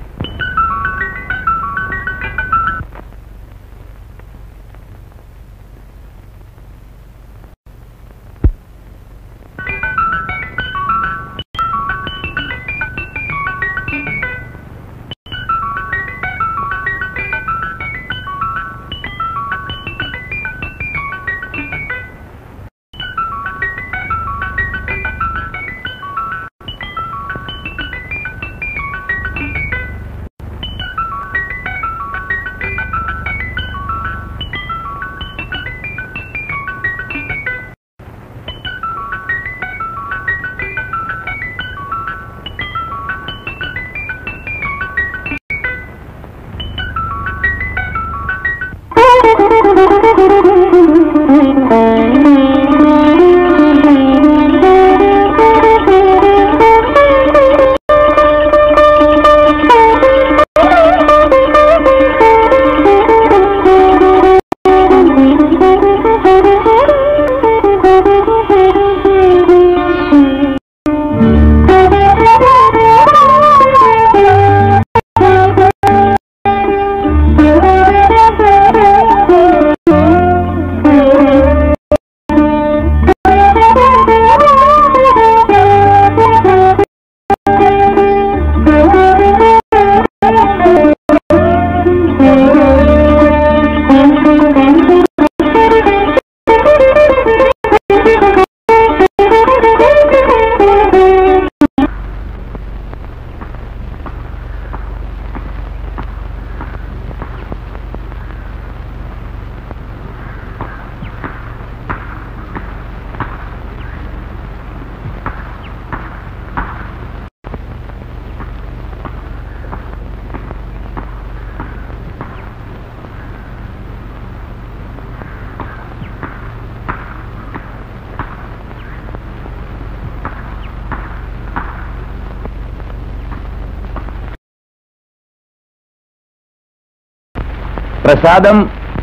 പ്രസാദം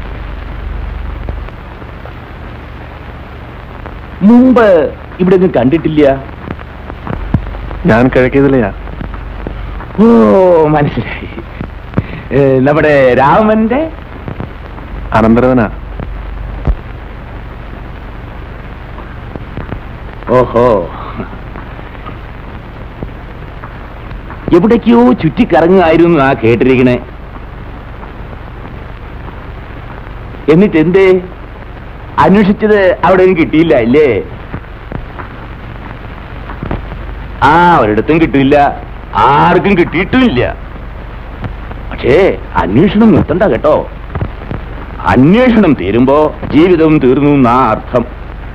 മുമ്പ് ഇവിടെ ഒന്നും കണ്ടിട്ടില്ല ഞാൻ കിഴക്കേതിലെയാ ഓ മനസ്സിലായി ഏ, നമ്മുടെ രാമന്റെ അനന്തരവനാ ഓഹോ എവിടേക്കോ ചുറ്റിക്കറങ്ങായിരുന്നു ആ കേട്ടിരിക്കണേ എന്നിട്ട് എന്തേ അന്വേഷിച്ചത് അവിടെ ഒന്നും കിട്ടിയില്ല അല്ലേ ആ ഒരിടത്തും കിട്ടില്ല ആർക്കും കിട്ടിയിട്ടുമില്ല പക്ഷേ അന്വേഷണം നിർത്തണ്ട കേട്ടോ അന്വേഷണം തീരുമ്പോ ജീവിതം തീർന്നു എന്നാ അർത്ഥം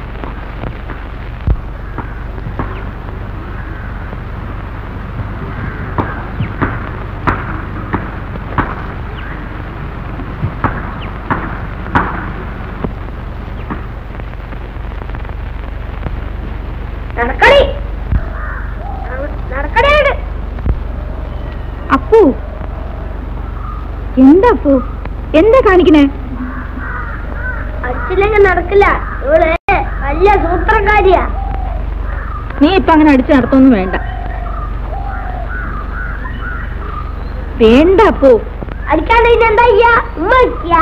നടക്കടി നടക്കടേട് അപ്പു എന്താ അപ്പു എന്താ കാണിക്കണേ അടിച്ചില്ലെങ്കിൽ നടക്കില്ല ഇവള് വലിയ സൂത്രക്കാരിയാ നീ ഇപ്പൊ അങ്ങനെ അടിച്ചു നടത്തൊന്നും വേണ്ട വേണ്ട അപ്പു അടിക്കാണ്ട് പിന്നെ എന്താ ചെയ്യാ ഉമ്മ വയ്ക്കാ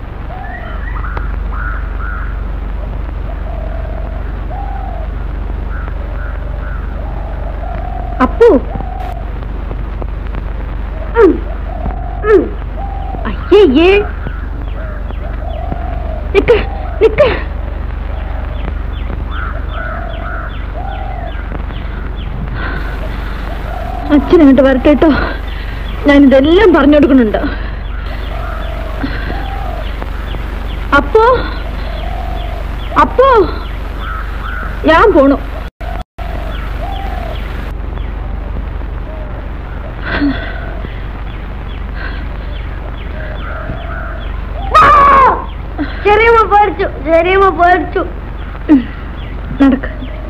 അപ്പു ഉം. ഉം. അയ്യേ നിക്ക് നിക്ക് അച്ഛനങ്ങോട്ട് വരട്ടെ കേട്ടോ ഞാനിതെല്ലാം പറഞ്ഞു കൊടുക്കുന്നുണ്ട് അപ്പോ അപ്പോ ഞാൻ പോണു ചെറിയമ്മ പേടിച്ചു ചെറിയമ്മ പേടിച്ചു നടക്ക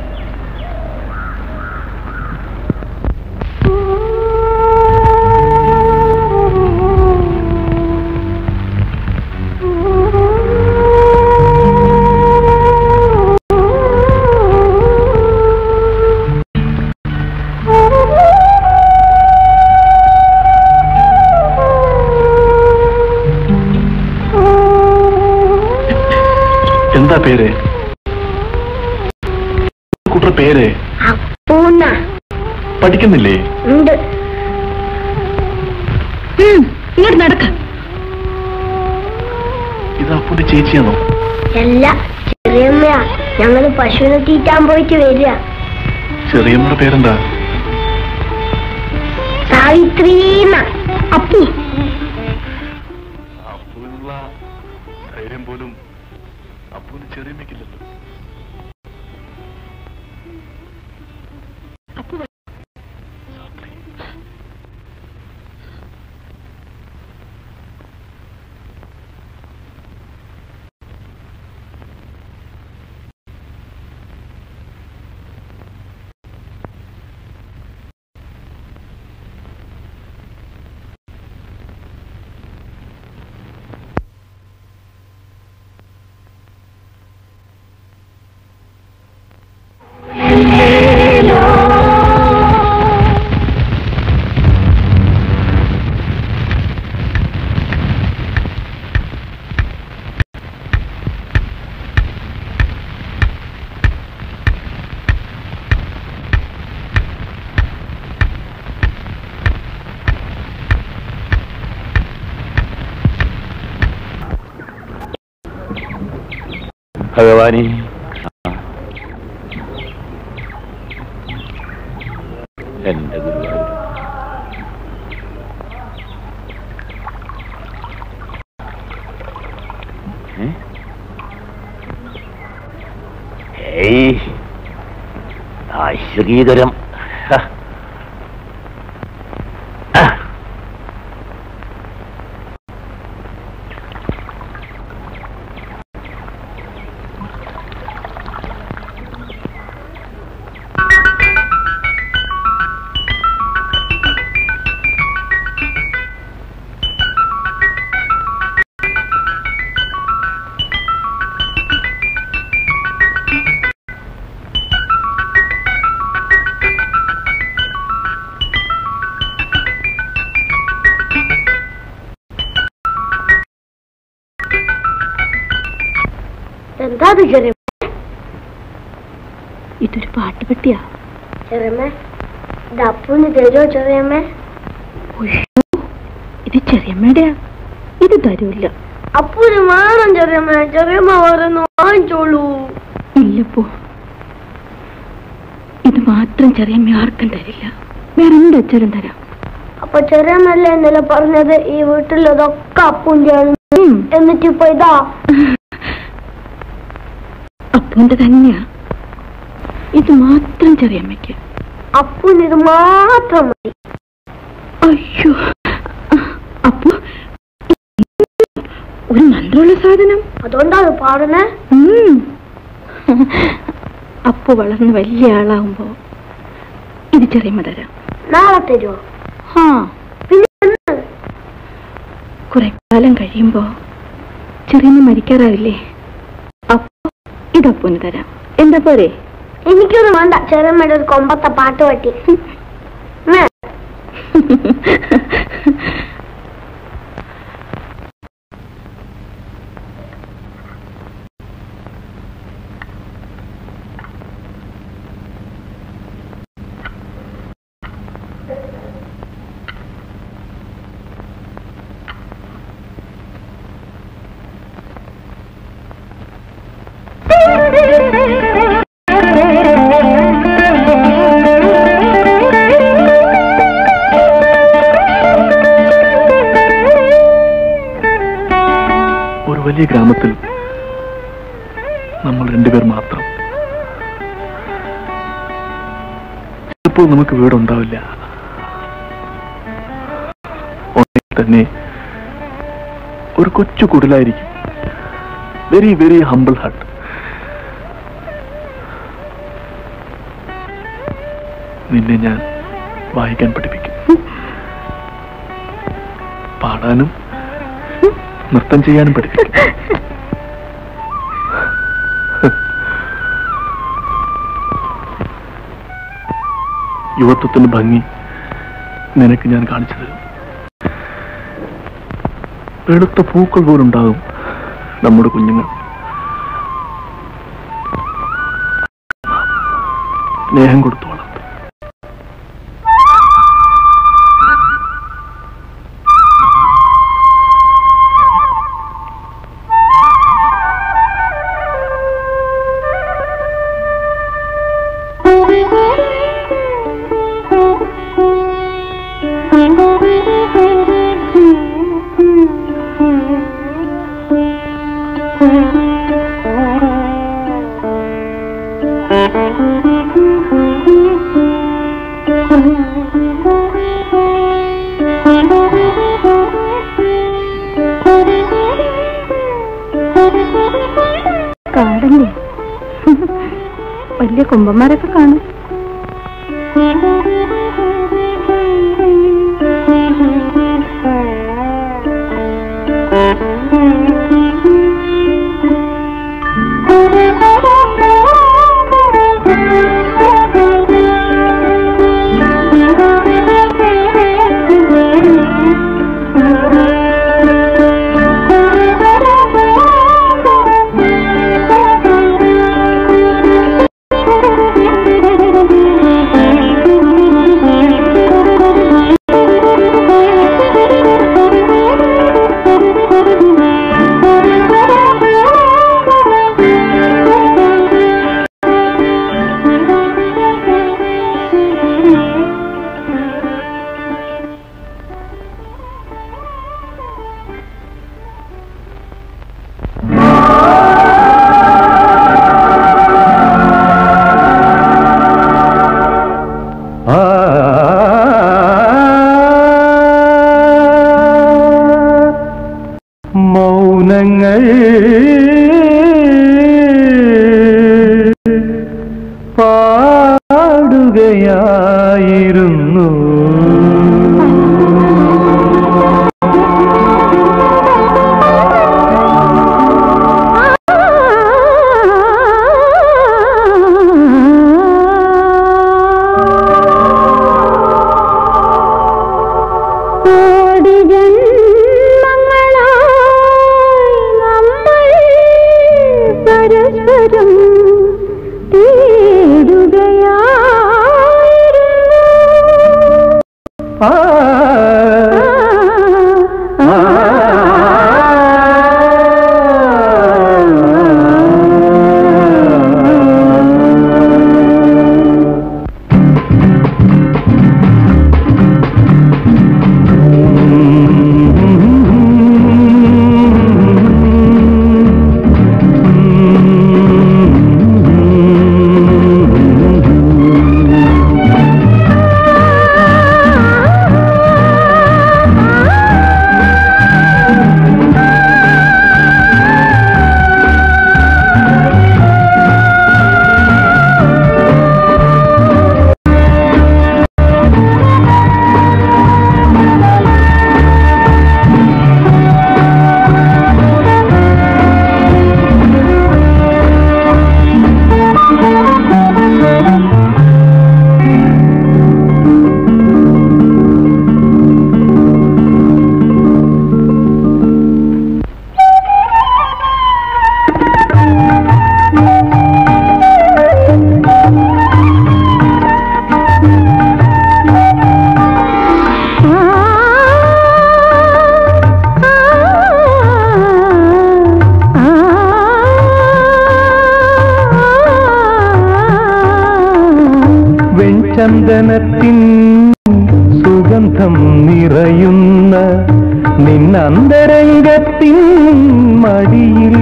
എന്താ പേര് കുട്ടർ പേര് അപ്പൂന്ന പഠിക്കുന്നില്ലേ ഉണ്ട് ഇങ്ങോട്ട് നടക്ക ഇത് അപ്പുന്റെ ചേച്ചിയാണോ അല്ല ചെറിയമ്മയാ ഞങ്ങള് പശുവിനെ തീറ്റാൻ പോയിട്ട് വരിക ചെറിയമ്മയുടെ പേരെന്താ സാവിത്രീന്ന അപ്പു അപ്പുവിനുള്ള ധൈര്യം പോലും അപ്പുവിന് ചെറിയമ്മയ്ക്കില്ലല്ലോ ഭഗവാനെ എന്റെ ഗുരുവായൂർ ഏ? ഏയ് ആ ശ്രീധരം ഹ. ആ. എന്താ അത് ചെറിയ ഇതൊരു പാട്ടുപെട്ടിയാ ചെറിയമ്മ ഇത് അപ്പൂന് തരുമോ ചെറിയമ്മ ഇത് ചെറിയമ്മയുടെയാ ഇത് തരൂല്ല അപ്പൂന് വേണം ചെറിയമ്മ ചെറിയമ്മ പറയുന്നു വാങ്ങിച്ചോളൂ ഇല്ലപ്പോ ഇത് മാത്രം ചെറിയമ്മ ആർക്കും തരില്ല വേറെ എന്ത് വെച്ചാലും തരാം അപ്പൊ ചെറിയമ്മല്ലേ ഇന്നലെ പറഞ്ഞത് ഈ വീട്ടിലതൊക്കെ അപ്പൂന്റെ ആണ് ഉം. എന്നിട്ട് ഇപ്പൊ ഇതാ അപ്പൂന്റെ തന്നെയാ ഇത് മാത്രം ചെറിയമ്മയ്ക്ക് അപ്പൂന് ഇത് മാത്രം മതി അയ്യോ അപ്പൊ ഒരു മന്ത്രമുള്ള സാധനം അതുകൊണ്ടാണ് പാടുന്നേ ഉം. അപ്പു വളർന്ന് വലിയ ആളാവുമ്പോ ഇത് ചെറിയമ്മ തരാം നാളെ തരുമോ ആ പിന്നെ എന്ന്? കുറെ കാലം കഴിയുമ്പോ ചെറിയമ്മ മരിക്കാറാവില്ലേ അപ്പൊ ഇതപ്പൂന് തരാം എന്താ പോരെ എനിക്കൊന്നും വേണ്ട ചെറിയമ്മയുടെ ഒരു കൊമ്പത്തെ പാട്ട് പറ്റി മേ, വലിയ ഗ്രാമത്തിൽ നമ്മൾ രണ്ടുപേർ മാത്രം ചിലപ്പോൾ നമുക്ക് വീടുണ്ടാവില്ല ഉണ്ടെങ്കിൽ തന്നെ ഒരു കൊച്ചു കുടിലായിരിക്കും വെരി വെരി ഹംബിൾ ഹട്ട് നിന്നെ ഞാൻ വായിക്കാൻ പഠിപ്പിക്കും പാടാനും നൃത്തം ചെയ്യാനും പഠിപ്പിക്കും യുവത്വത്തിന്റെ ഭംഗി നിനക്ക് ഞാൻ കാണിച്ചു തരും വെളുത്ത പൂക്കൾ പോലുണ്ടാകും നമ്മുടെ കുഞ്ഞുങ്ങൾ സ്നേഹം കൊടുത്തു വളർത്തും കാടല്ലേ വലിയ കുമ്പന്മാരൊക്കെ കാണും മൗനങ്ങൾ പാടുകയായിരുന്നു കോടി ജന്മങ്ങളായി നമ്മൾ പരസ്പരം തേടുകയായിരുന്നു ആ വെൺചന്ദനത്തിൻ സുഗന്ധം നിറയുന്ന നിന്നന്തരംഗത്തിൻ മടിയിൽ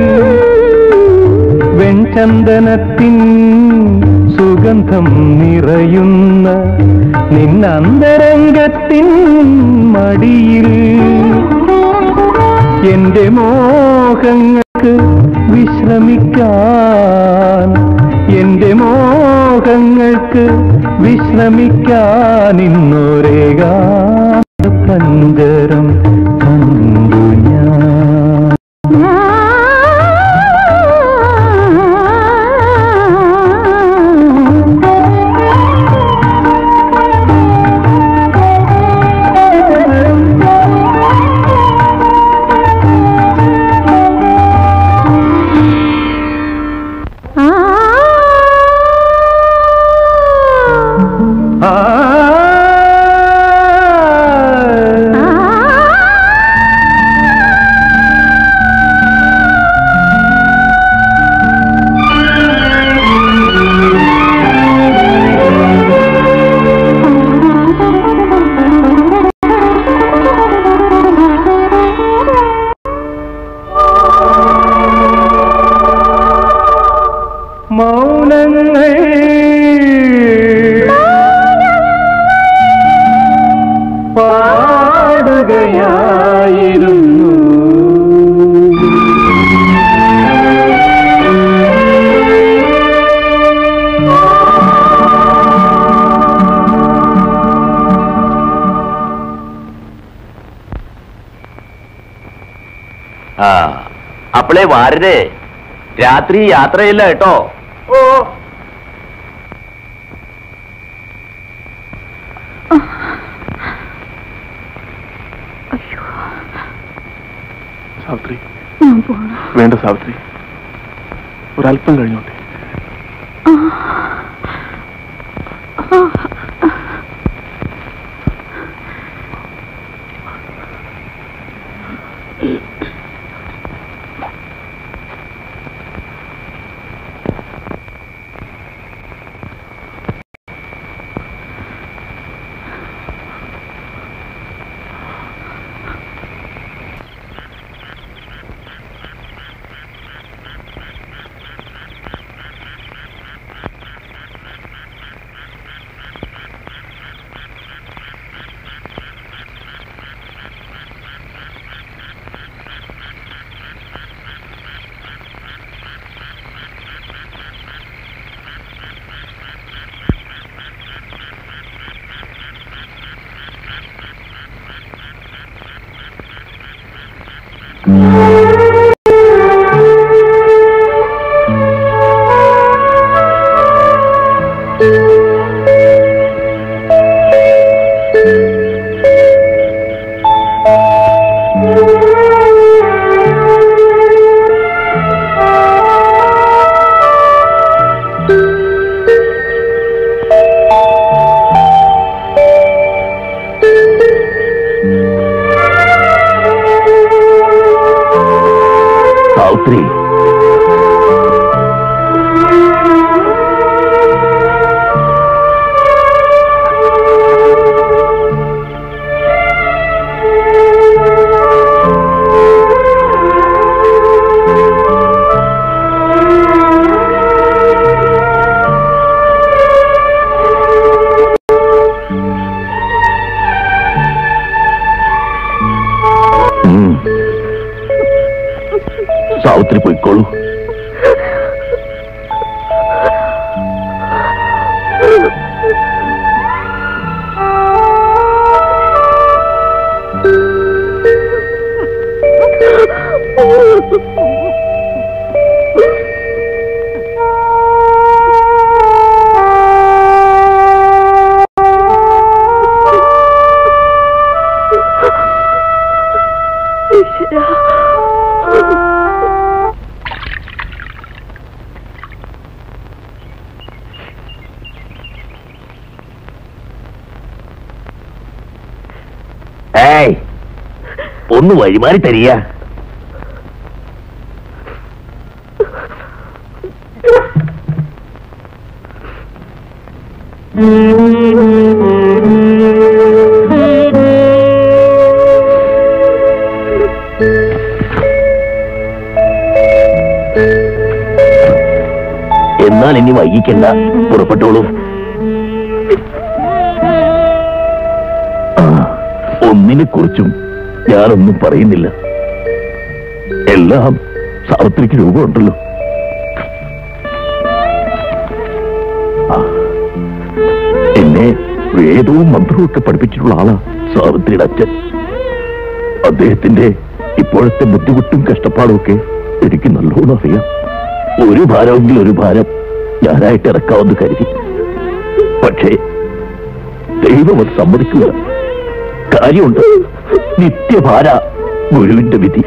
വെൺചന്ദനത്തിൻ സുഗന്ധം നിറയുന്ന നിന്നന്തരംഗത്തിൻ മടിയിൽ എന്റെ മോഹങ്ങൾക്ക് വിശ്രമിക്കാൻ എന്റെ മോഹങ്ങൾക്ക് വിശ്രമിക്കാൻ ഇന്നൊരേകാ പഞ്ചരം കണ്ടു ഞാൻ ആ മൗനങ്ങൾ പാടുകയായിരുന്നു ആ അപ്പളേ വാരരെ രാത്രി യാത്രയില്ല കേട്ടോ ഓ സാവിത്രി വേണ്ട സാവിത്രി ഒരല്പം കഴിഞ്ഞോട്ടെ സാവിത്രി ഉം. സാവിത്രി പോയിക്കോളൂ ഏയ് ഒന്ന് വഴിമാറി തരിക ഞാൻ ഇനി വൈകിക്കണ്ട പുറപ്പെട്ടോളൂ ആ, ഒന്നിനെ കുറിച്ചും ഞാനൊന്നും പറയുന്നില്ല എല്ലാം സാവിത്രിക്ക് രൂപമുണ്ടല്ലോ ആ, എന്നെ വേദവും മന്ത്രവും ഒക്കെ പഠിപ്പിച്ചിട്ടുള്ള ആളാ സാവിത്രിയുടെ അച്ഛൻ അദ്ദേഹത്തിന്റെ ഇപ്പോഴത്തെ ബുദ്ധിമുട്ടും കഷ്ടപ്പാടും ഒക്കെ എനിക്ക് നല്ലോണം അറിയാം ഒരു ഭാരമെങ്കിൽ ഒരു ഭാരം ഞാനായിട്ട് ഇറക്കാമെന്ന് കരുതി പക്ഷേ ദൈവം അത് സമ്മതിക്കുക കാര്യമുണ്ട് നിത്യഭാര ഗുരുവിന്റെ വിധി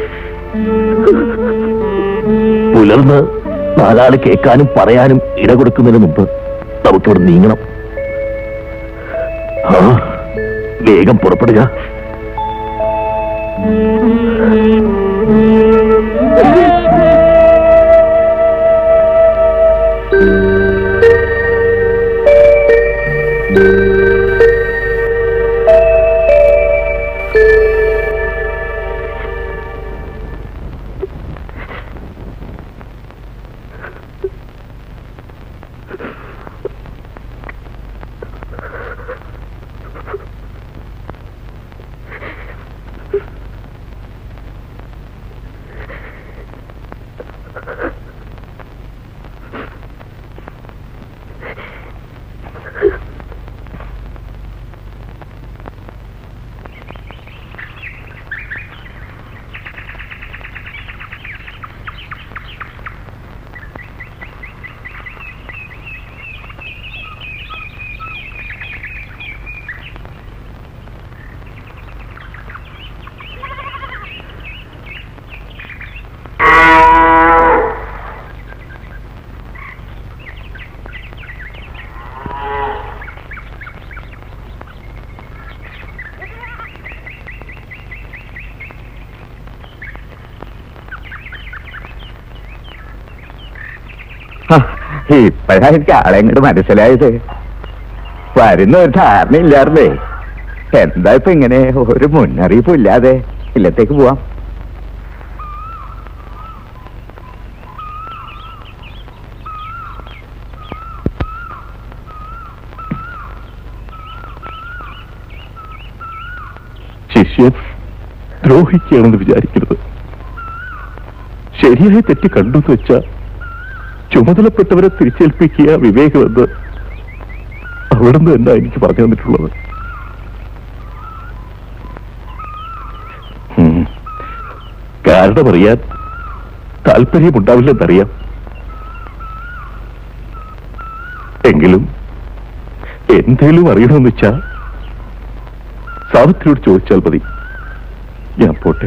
പുലർന്ന് നാലാള് കേൾക്കാനും പറയാനും ഇട കൊടുക്കുന്നതിന് മുമ്പ് നമുക്കിവിടെ നീങ്ങണം ആ വേഗം പുറപ്പെടുക ഇപ്പോഴാ എനിക്ക് ആളെ ഇങ്ങോട്ട് മനസ്സിലായത് വരുന്ന ഒരു ധാരണയില്ലായിരുന്നേ എന്താ ഇപ്പൊ ഇങ്ങനെ ഒരു മുന്നറിയിപ്പും ഇല്ലാതെ ഇല്ലത്തേക്ക് പോവാം ശിഷ്യൻ ദ്രോഹിക്കുകയാണെന്ന് വിചാരിക്കരുത് ശരിയായ തെറ്റ് കണ്ടു എന്ന് വെച്ച ചുമതലപ്പെട്ടവരെ തിരിച്ചേൽപ്പിക്കുക വിവേകമെന്ന് അവിടുന്ന് തന്നെ എനിക്ക് പറഞ്ഞു തന്നിട്ടുള്ളത് ഉം. കാരണമറിയാൻ താല്പര്യമുണ്ടാവില്ലെന്നറിയാം എങ്കിലും എന്തേലും അറിയണമെന്ന് വെച്ചാ സാവിത്രിയോട് ചോദിച്ചാൽ മതി ഞാൻ പോട്ടെ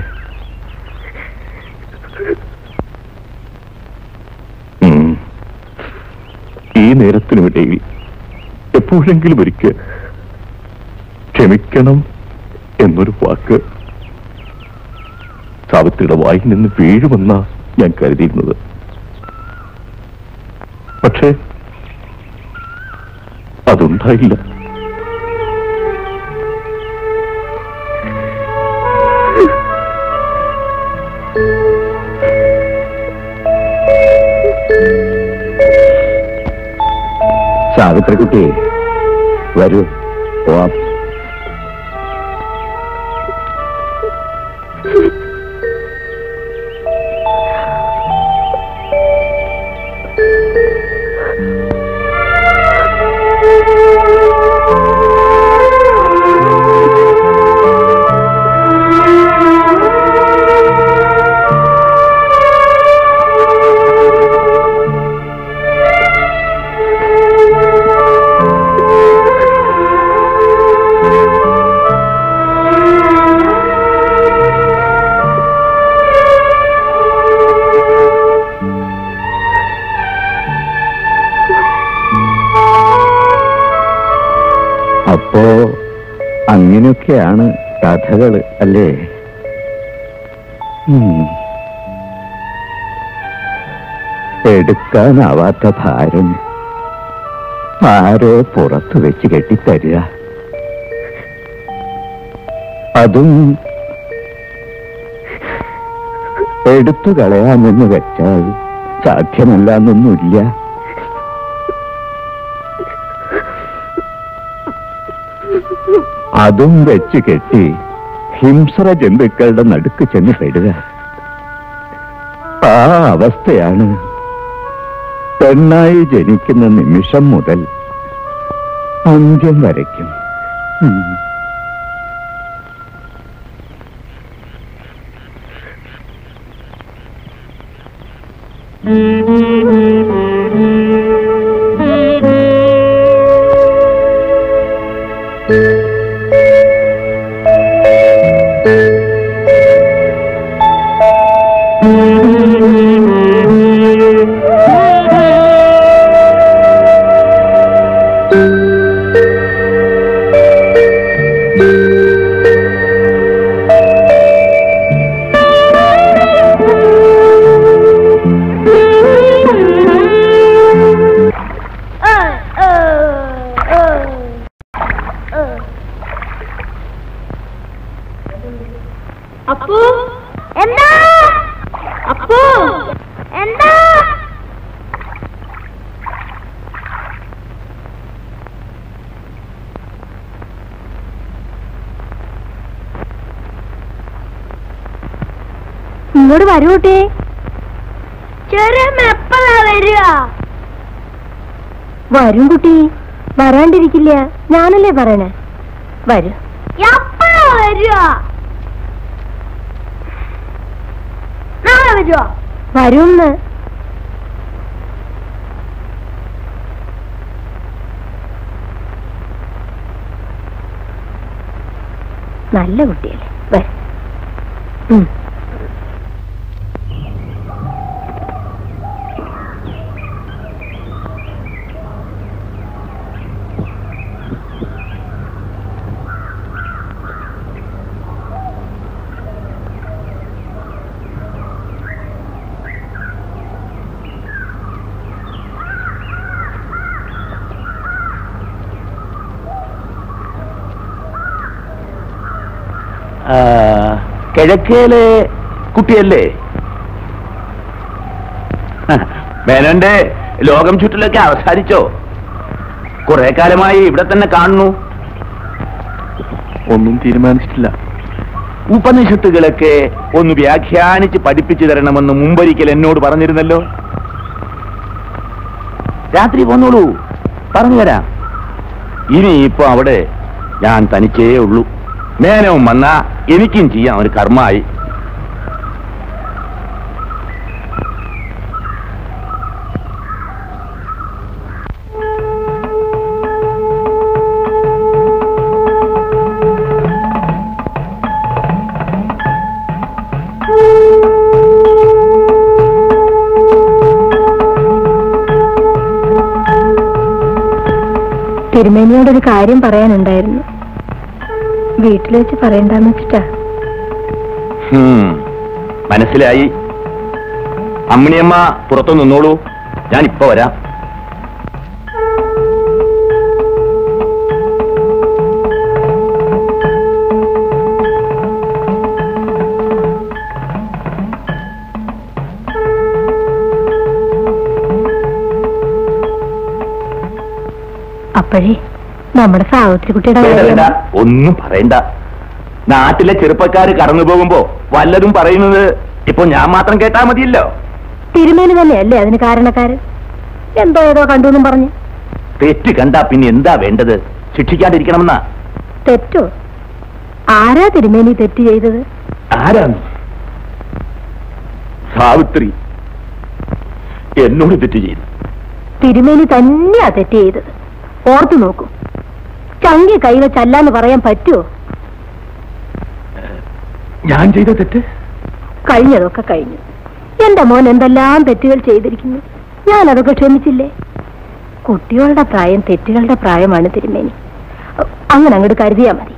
ഉം. ഈ നേരത്തിനുമിടയിൽ എപ്പോഴെങ്കിലും ഒരിക്കൽ ക്ഷമിക്കണം എന്നൊരു വാക്ക് സാവിത്രിയുടെ വായിൽ നിന്ന് വീഴുമെന്ന ഞാൻ കരുതിയിരുന്നത് പക്ഷേ അതുണ്ടായില്ല സാവിത്രിക്കുട്ടി വരൂ പോവാം അപ്പോ അങ്ങനെയൊക്കെയാണ് കഥകള് അല്ലേ ഉം. എടുക്കാനാവാത്ത ഭാരം ആരോ പുറത്ത് വെച്ച് കെട്ടിത്തരിക അതും എടുത്തു കളയാമെന്ന് വെച്ചാൽ സാധ്യമല്ല എന്നൊന്നുമില്ല അതും വെച്ച് കെട്ടി ഹിംസ്ര ജന്തുക്കളുടെ നടുക്ക് ചെന്ന് പെടുക ആ അവസ്ഥയാണ് പെണ്ണായി ജനിക്കുന്ന നിമിഷം മുതൽ അന്ത്യം വരയ്ക്കും ഉം. അപ്പു എന്താ അപ്പു എന്താ ഇങ്ങോട്ട് വരൂ കുട്ടി ചെറിയ എപ്പോഴാ വരിക വരും കുട്ടി വരാണ്ടിരിക്കില്ല ഞാനല്ലേ പറയണേ വരൂ എപ്പോഴാ വരിക നാളെ വരുവോ വരുന്ന് നല്ല കുട്ടിയല്ലേ വരും ഉം. ആ, കിഴക്കേലെ കുട്ടിയല്ലേ മേനോന്റെ ലോകം ചുറ്റലൊക്കെ അവസാനിച്ചോ കുറെ കാലമായി ഇവിടെ തന്നെ കാണുന്നു ഒന്നും തീരുമാനിച്ചിട്ടില്ല ഉപനിഷത്തുകളൊക്കെ ഒന്ന് വ്യാഖ്യാനിച്ച് പഠിപ്പിച്ചു തരണമെന്ന് മുമ്പൊരിക്കൽ എന്നോട് പറഞ്ഞിരുന്നല്ലോ രാത്രി പോന്നോളൂ പറഞ്ഞു തരാം ഇനി ഇപ്പൊ അവിടെ ഞാൻ തനിച്ചേ ഉള്ളൂ മേനവും വന്നാ എനിക്കും ചെയ്യാം ഒരു കർമ്മമായി തിരുമേനിയോടൊരു കാര്യം പറയാനുണ്ടായിരുന്നു വീട്ടിൽ വെച്ച് പറയണ്ടെന്ന് വെച്ചിട്ടാ ഹും, മനസ്സിലായി അമ്മിണിയമ്മ പുറത്തു നിന്നോളൂ ഞാൻ ഇപ്പൊ വരാം അപ്പോഴേ നമ്മുടെ സാവിത്രി കുട്ടിയുടെ വേണ്ട, വേണ്ട. കാര്യം ഒന്നും പറയണ്ട നാട്ടിലെ ചെറുപ്പക്കാര് കടന്നു പോകുമ്പോ വല്ലതും പറയുന്നത് ഇപ്പൊ ഞാൻ മാത്രം കേട്ടാ മതിയല്ലോ തിരുമേനി തന്നെയല്ലേ അതിന് കാരണക്കാരൻ എന്തോ ഏതോ കണ്ടു എന്നും പറഞ്ഞു തെറ്റ് കണ്ടാ പിന്നെ എന്താ വേണ്ടത് ശിക്ഷിക്കാണ്ടിരിക്കണമെന്നാ തെറ്റോ ആരാ തിരുമേനി തെറ്റ് ചെയ്തത് ആരാണ് സാവിത്രി എന്നോട് തെറ്റ് ചെയ്തു തിരുമേനി തന്നെയാ തെറ്റ് ചെയ്തത് ഓർത്തു നോക്കൂ ചങ്കി കൈവച്ചല്ലാന്ന് പറയാൻ പറ്റുമോ ഞാൻ ചെയ്ത തെറ്റ് കഴിഞ്ഞതൊക്കെ കഴിഞ്ഞു എന്റെ മോൻ എന്തെല്ലാം തെറ്റുകൾ ചെയ്തിരിക്കുന്നു ഞാൻ അതൊക്കെ ക്ഷമിച്ചില്ലേ കുട്ടികളുടെ പ്രായം തെറ്റുകളുടെ പ്രായമാണ് തിരുമേനി അ- അങ്ങനെ അങ്ങോട്ട് കരുതിയാ മതി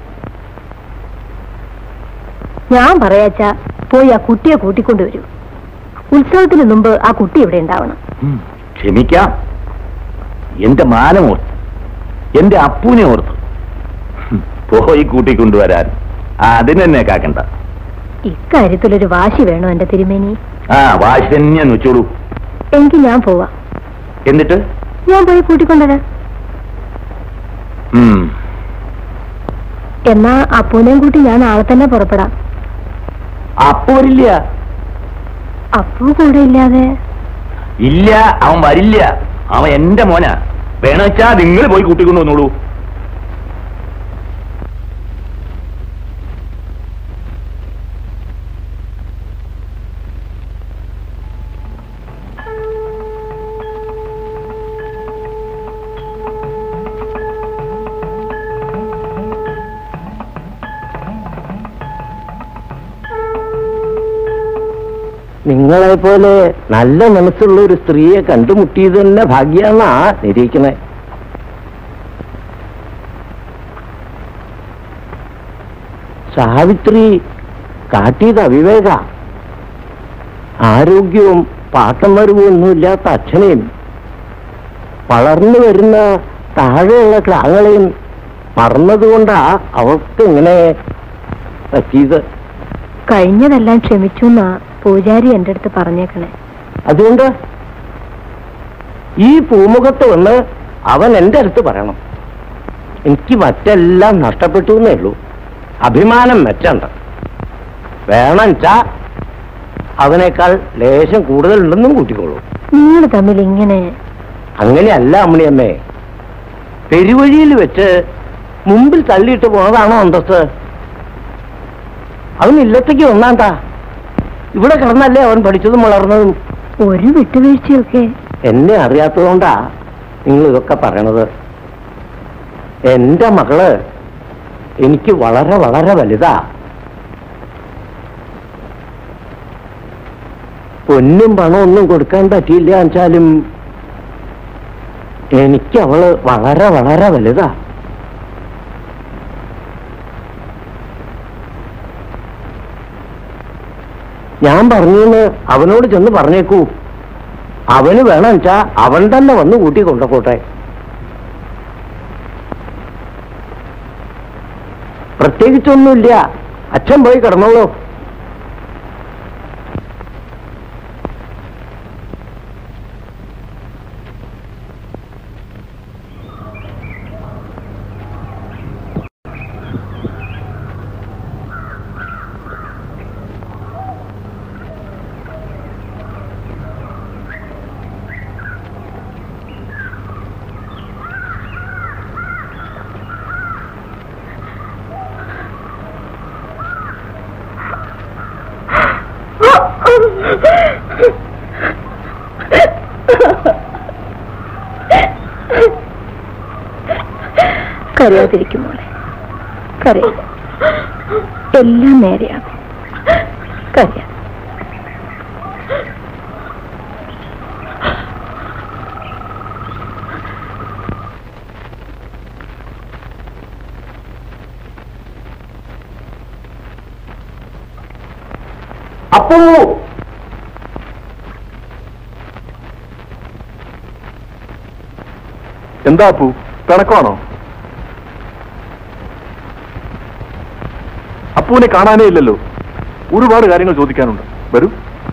ഞാൻ പറയാച്ചാ പോയി ആ കുട്ടിയെ കൂട്ടിക്കൊണ്ടുവരൂ ഉത്സവത്തിന് മുമ്പ് ആ കുട്ടി ഇവിടെ ഉണ്ടാവണം ഉം, ക്ഷമിക്കാം എന്റെ മാനം ഓർത്ത് എന്റെ അപ്പൂനെ ഓർത്ത് ഹും, പോയി കൂട്ടിക്കൊണ്ടുവരാൻ അതിനെന്നെ കാക്കണ്ട ഇക്കാര്യത്തിലൊരു വാശി വേണോ എന്റെ തിരുമേനി ആ വാശി തന്നെ വെച്ചോളൂ എങ്കിൽ ഞാൻ പോവാം എന്നിട്ട് ഞാൻ പോയി കൂട്ടിക്കൊണ്ടുവരാം ഉം, എന്നാ അപ്പൂനെയും കൂട്ടി ഞാൻ നാളെ തന്നെ പുറപ്പെടാം അപ്പു വരില്ല അപ്പു കൂടെ ഇല്ലാതെ ഇല്ല അവൻ വരില്ല അവൻ എന്റെ മോനാ വേണമെച്ചാ നിങ്ങൾ പോയി കൂട്ടിക്കൊണ്ട് വന്നോളൂ നിങ്ങളെ പോലെ നല്ല മനസ്സുള്ള ഒരു സ്ത്രീയെ കണ്ടുമുട്ടിയത് തന്നെ ഭാഗ്യാന്നാ നിരീക്കണേ സാവിത്രി കാട്ടിയത് അവിവേക ആരോഗ്യവും പാട്ടം വരവും ഒന്നുമില്ലാത്ത അച്ഛനെയും വളർന്നു വരുന്ന താഴെയുള്ള ക്ലാങ്ങളെയും മറന്നതുകൊണ്ടാ അവർക്ക് ഇങ്ങനെ പറ്റിയത് കഴിഞ്ഞതെല്ലാം ക്ഷമിച്ചു എന്നാ പൂജാരി എന്റെ അടുത്ത് പറഞ്ഞേക്കണേ അതുകൊണ്ട് ഈ പൂമുഖത്ത് വന്ന് അവൻ എന്റെ അടുത്ത് പറയണം എനിക്ക് മറ്റെല്ലാം നഷ്ടപ്പെട്ടു എന്നേ ഉള്ളൂ അഭിമാനം മെച്ചണ്ട് വേണമെച്ചാ അവനേക്കാൾ ലേശം കൂടുതലുണ്ടെന്നും കൂട്ടിക്കോളൂ നിങ്ങൾ തമ്മിൽ ഇങ്ങനെ അങ്ങനെയല്ല അമ്മണിയമ്മേ പെരുവഴിയിൽ വെച്ച് മുമ്പിൽ തള്ളിയിട്ട് പോണതാണോ അന്തസ്ത് അവൻ ഇല്ലത്തേക്ക് വന്നാണ്ടാ ഇവിടെ കിടന്നല്ലേ അവൻ പഠിച്ചതും വളർന്നതും ഒരു വിട്ടുവീഴ്ചയൊക്കെ എന്നെ അറിയാത്തതുകൊണ്ടാ നിങ്ങൾ ഇതൊക്കെ പറയണത് എന്റെ മകള് എനിക്ക് വളരെ വളരെ വലുതാ പൊന്നും പണവും ഒന്നും കൊടുക്കാൻ പറ്റിയില്ല വെച്ചാലും എനിക്ക് അവള് വളരെ വളരെ വലുതാ ഞാൻ പറഞ്ഞെന്ന് അവനോട് ചെന്ന് പറഞ്ഞേക്കൂ അവന് വേണം വെച്ചാ അവൻ തന്നെ വന്ന് കൂട്ടി കൊണ്ടുപോട്ടെ പ്രത്യേകിച്ചൊന്നുമില്ല അച്ഛൻ പോയി കിടന്നോളൂ കരയാതിരിക്കും മോളെ കരയ എല്ലാം നേരെയാകും കരയാ അപ്പോ എന്താ അപ്പു പിണക്കമാണോ അപ്പുവിനെ കാണാനേ ഇല്ലല്ലോ ഒരുപാട് കാര്യങ്ങൾ ചോദിക്കാനുണ്ട് വരൂ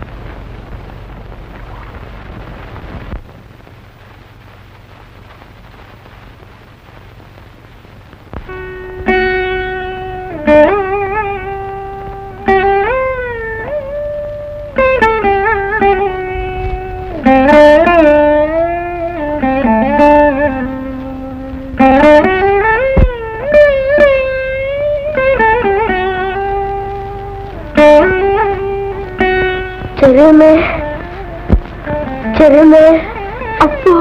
ചെറിയമ്മേ ചെറിയമ്മേ അപ്പോ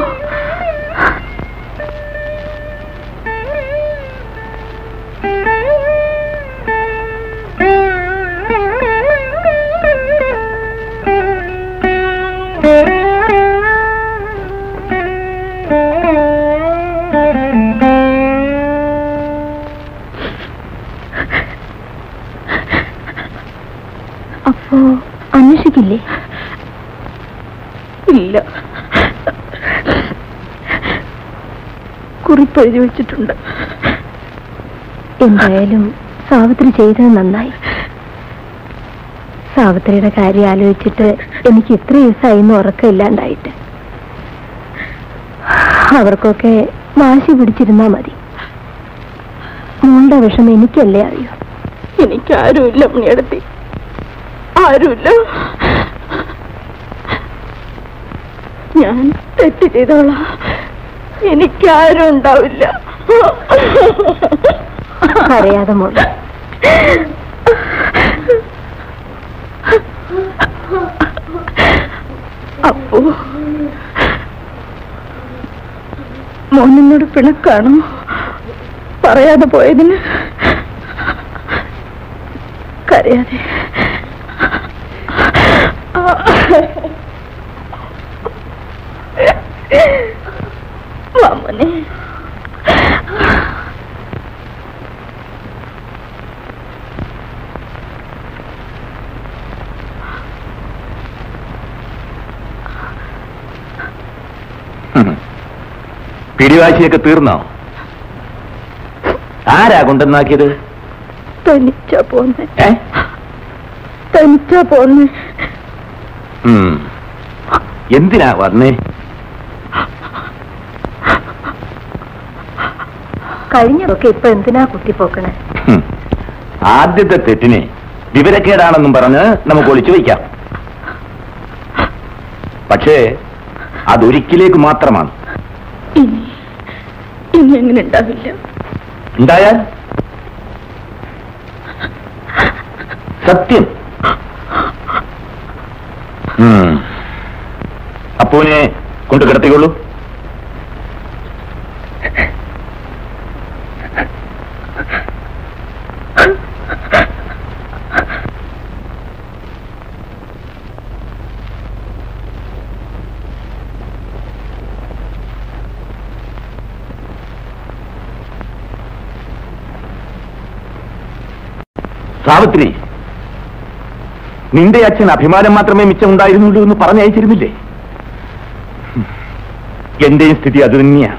അപ്പോ അന്വേഷിക്കില്ലേ ഇല്ല കുറിപ്പെഴുതി വെച്ചിട്ടുണ്ട് എന്തായാലും സാവിത്രി ചെയ്തത് നന്നായി സാവിത്രിയുടെ കാര്യം ആലോചിച്ചിട്ട് എനിക്ക് ഇത്ര ദിവസമായി ഇന്ന് ഉറക്കമില്ലാണ്ടായിട്ട് അവർക്കൊക്കെ വാശി പിടിച്ചിരുന്നാ മതി മോളുടെ വിഷമം എനിക്കല്ലേ അറിയൂ എനിക്കാരുമില്ല മണിയടത്തി ആരുമില്ല ഞാൻ തെറ്റ് ചെയ്തോളാം എനിക്കാരും ഉണ്ടാവില്ല അറിയാതെ മോള് അപ്പോ മോനെന്നോട് പിണക്കാണോ പറയാതെ പോയതിന് കരയാതെ മാമനെ പിടിവാശിയൊക്കെ തീർന്നോ ആരാ കൊണ്ടുവന്നാക്കിയത് തനിച്ചാ പോന്നെ ഏ തനിച്ചാ പോന്നെ ഉം. എന്തിനാ വന്നേ കഴിഞ്ഞതൊക്കെ ഇപ്പൊ എന്തിനാ കുത്തിപ്പോക്കണേ ഹും. ആദ്യത്തെ തെറ്റിനെ വിവരക്കേടാണെന്നും പറഞ്ഞ് നമുക്ക് ഒളിച്ചു വയ്ക്കാം പക്ഷേ അതൊരിക്കലേക്ക് മാത്രമാണ് ഇനി ഇനി അങ്ങനെ ഉണ്ടാവില്ല ഉണ്ടായാൽ സത്യം ഉം. അപ്പൂനെ കൊണ്ട് കിടത്തിക്കൊള്ളൂ സാവിത്രി നിന്റെ അച്ഛൻ അഭിമാനം മാത്രമേ മിച്ചമുണ്ടായിരുന്നുള്ളൂ എന്ന് പറഞ്ഞയച്ചിരുന്നില്ലേ ഹും. എന്റെയും സ്ഥിതി അത് തന്നെയാണ്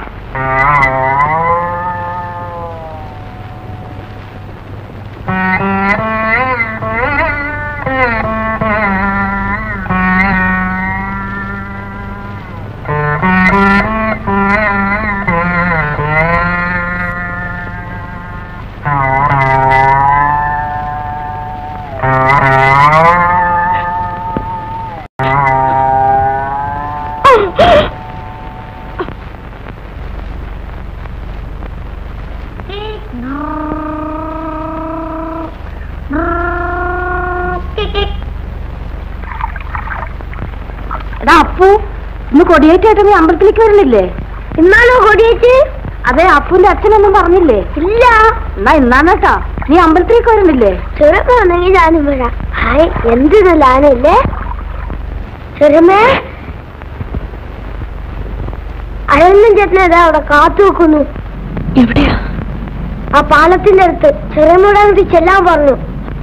എടാ അപ്പു ഇന്ന് കൊടിയേറ്റായിട്ട് നീ അമ്പലത്തിലേക്ക് വരുന്നില്ലേ ഇന്നാണോ കൊടിയേറ്റ് അതെ അപ്പുന്റെ അച്ഛനൊന്നും പറഞ്ഞില്ലേ ഇല്ല എന്നാ ഇന്നാന്നേട്ടാ നീ അമ്പലത്തിലേക്ക് വരുന്നില്ലേ ചെറുക്കാണെങ്കിൽ ഞാനും വരാം ഹായ് എന്ത് നല്ലാനല്ലേ ചെറുമേ അരവിന്ദൻ ചേട്ടനതാ അവിടെ കാത്തു വെക്കുന്നു എവിടെയാ ആ പാലത്തിന്റെ അടുത്ത് ചെറുമയുടെ അടുത്ത് ചെല്ലാൻ പറഞ്ഞു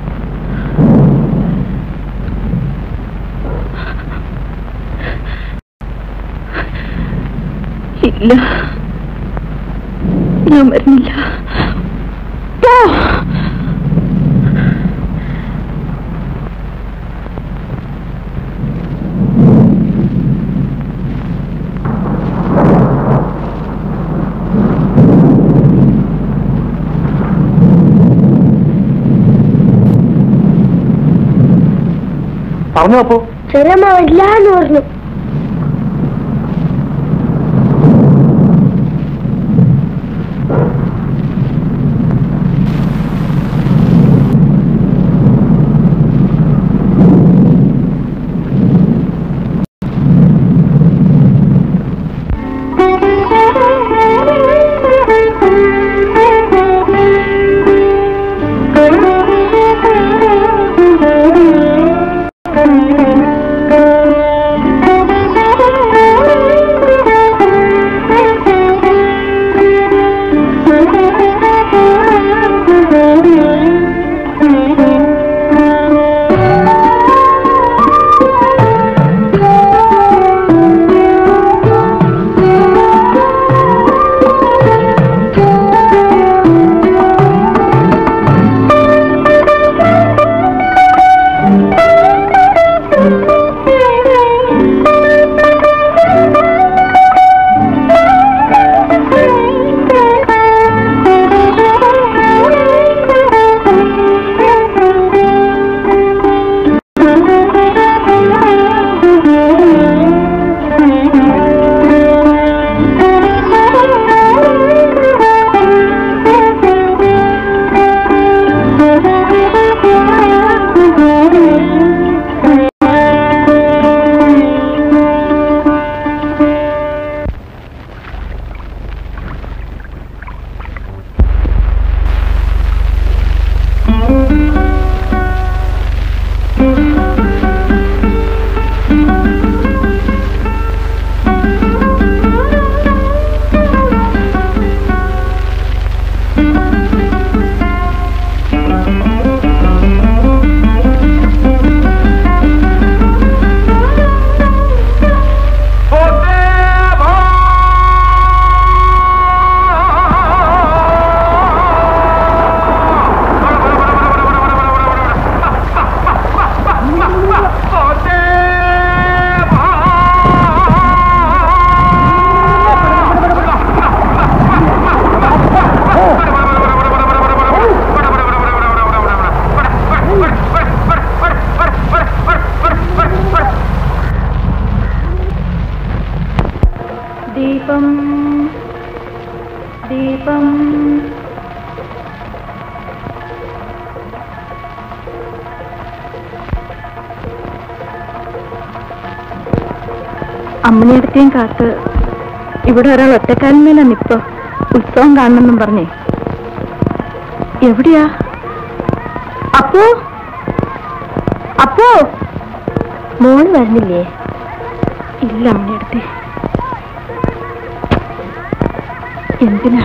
ഇല്ല ഞാൻ വരുന്നില്ല പോ. പറഞ്ഞു അപ്പോ ചെറുമ വരില്ല എന്ന് പറഞ്ഞു Thank you. ദീപം അമ്മനെടുത്തേയും കാത്ത് ഇവിടെ ഒരാൾ ഒറ്റക്കാലിന്മേലാ നിപ്പോ ഉത്സവം കാണണമെന്നും പറഞ്ഞേ എവിടെയാ അപ്പോ അപ്പോ മോള് വരുന്നില്ലേ ഇല്ല അമ്മയെടുത്തേ എന്തിനാ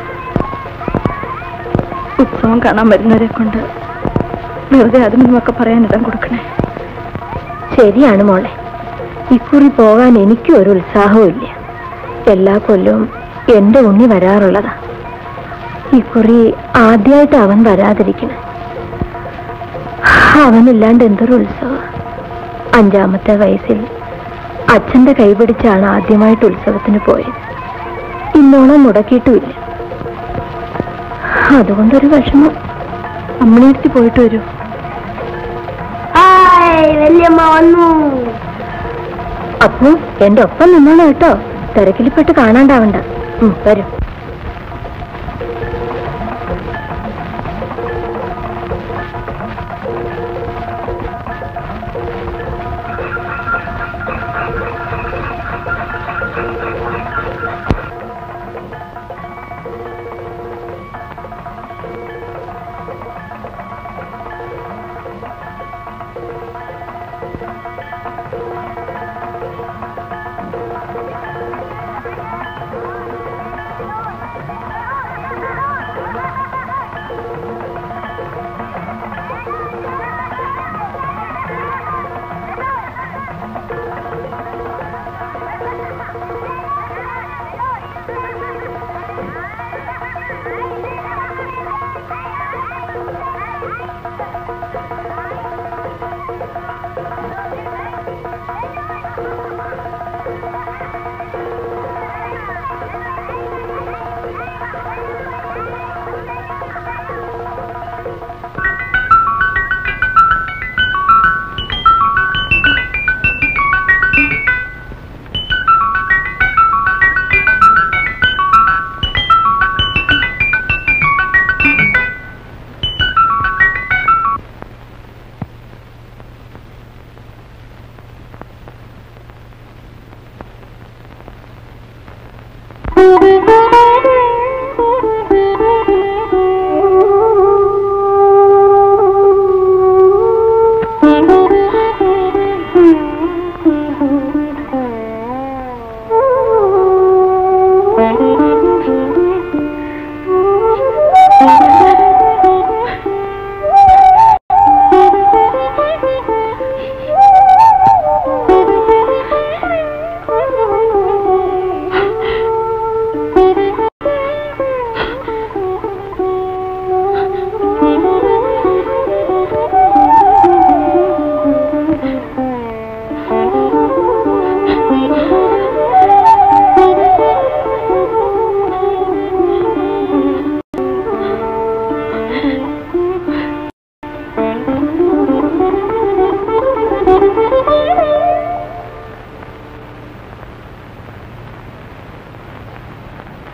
ഉത്സവം കാണാൻ വരുന്നവരെ കൊണ്ട് വെറുതെ അതും ഇതുമൊക്കെ പറയാൻ ഇടം കൊടുക്കണേ ശരിയാണ് മോളെ ഇക്കുറി പോകാൻ എനിക്കും ഒരു ഉത്സാഹവും ഇല്ല എല്ലാ കൊല്ലവും എന്റെ ഉണ്ണി വരാറുള്ളതാ ഇക്കുറി ആദ്യമായിട്ട് അവൻ വരാതിരിക്കണം അവനില്ലാണ്ട് എന്തൊരു ഉത്സവം അഞ്ചാമത്തെ വയസ്സിൽ അച്ഛന്റെ കൈപിടിച്ചാണ് ആദ്യമായിട്ട് ഉത്സവത്തിന് പോയത് ഇന്നോളം മുടക്കിയിട്ടുമില്ല അതുകൊണ്ടൊരു വിഷമം അമ്മനെടുത്ത് പോയിട്ട് വരൂ ഹായ് വല്യമ്മ വന്നു അപ്പോ എന്റെ ഒപ്പം നിന്നോണം കേട്ടോ തിരക്കിൽപ്പെട്ട് കാണാണ്ടാവണ്ട ഉം, വരൂ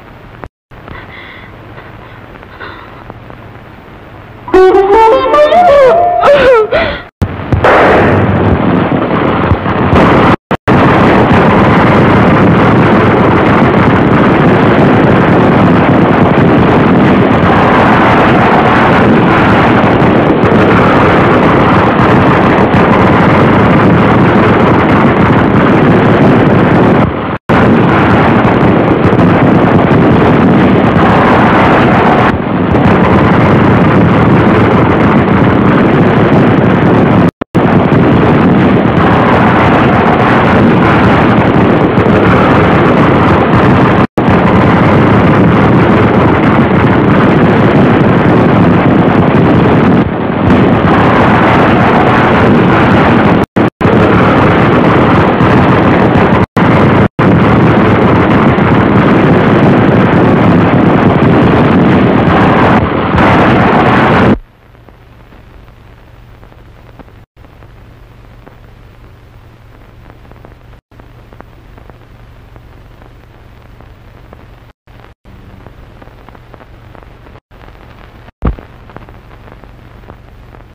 Thank you.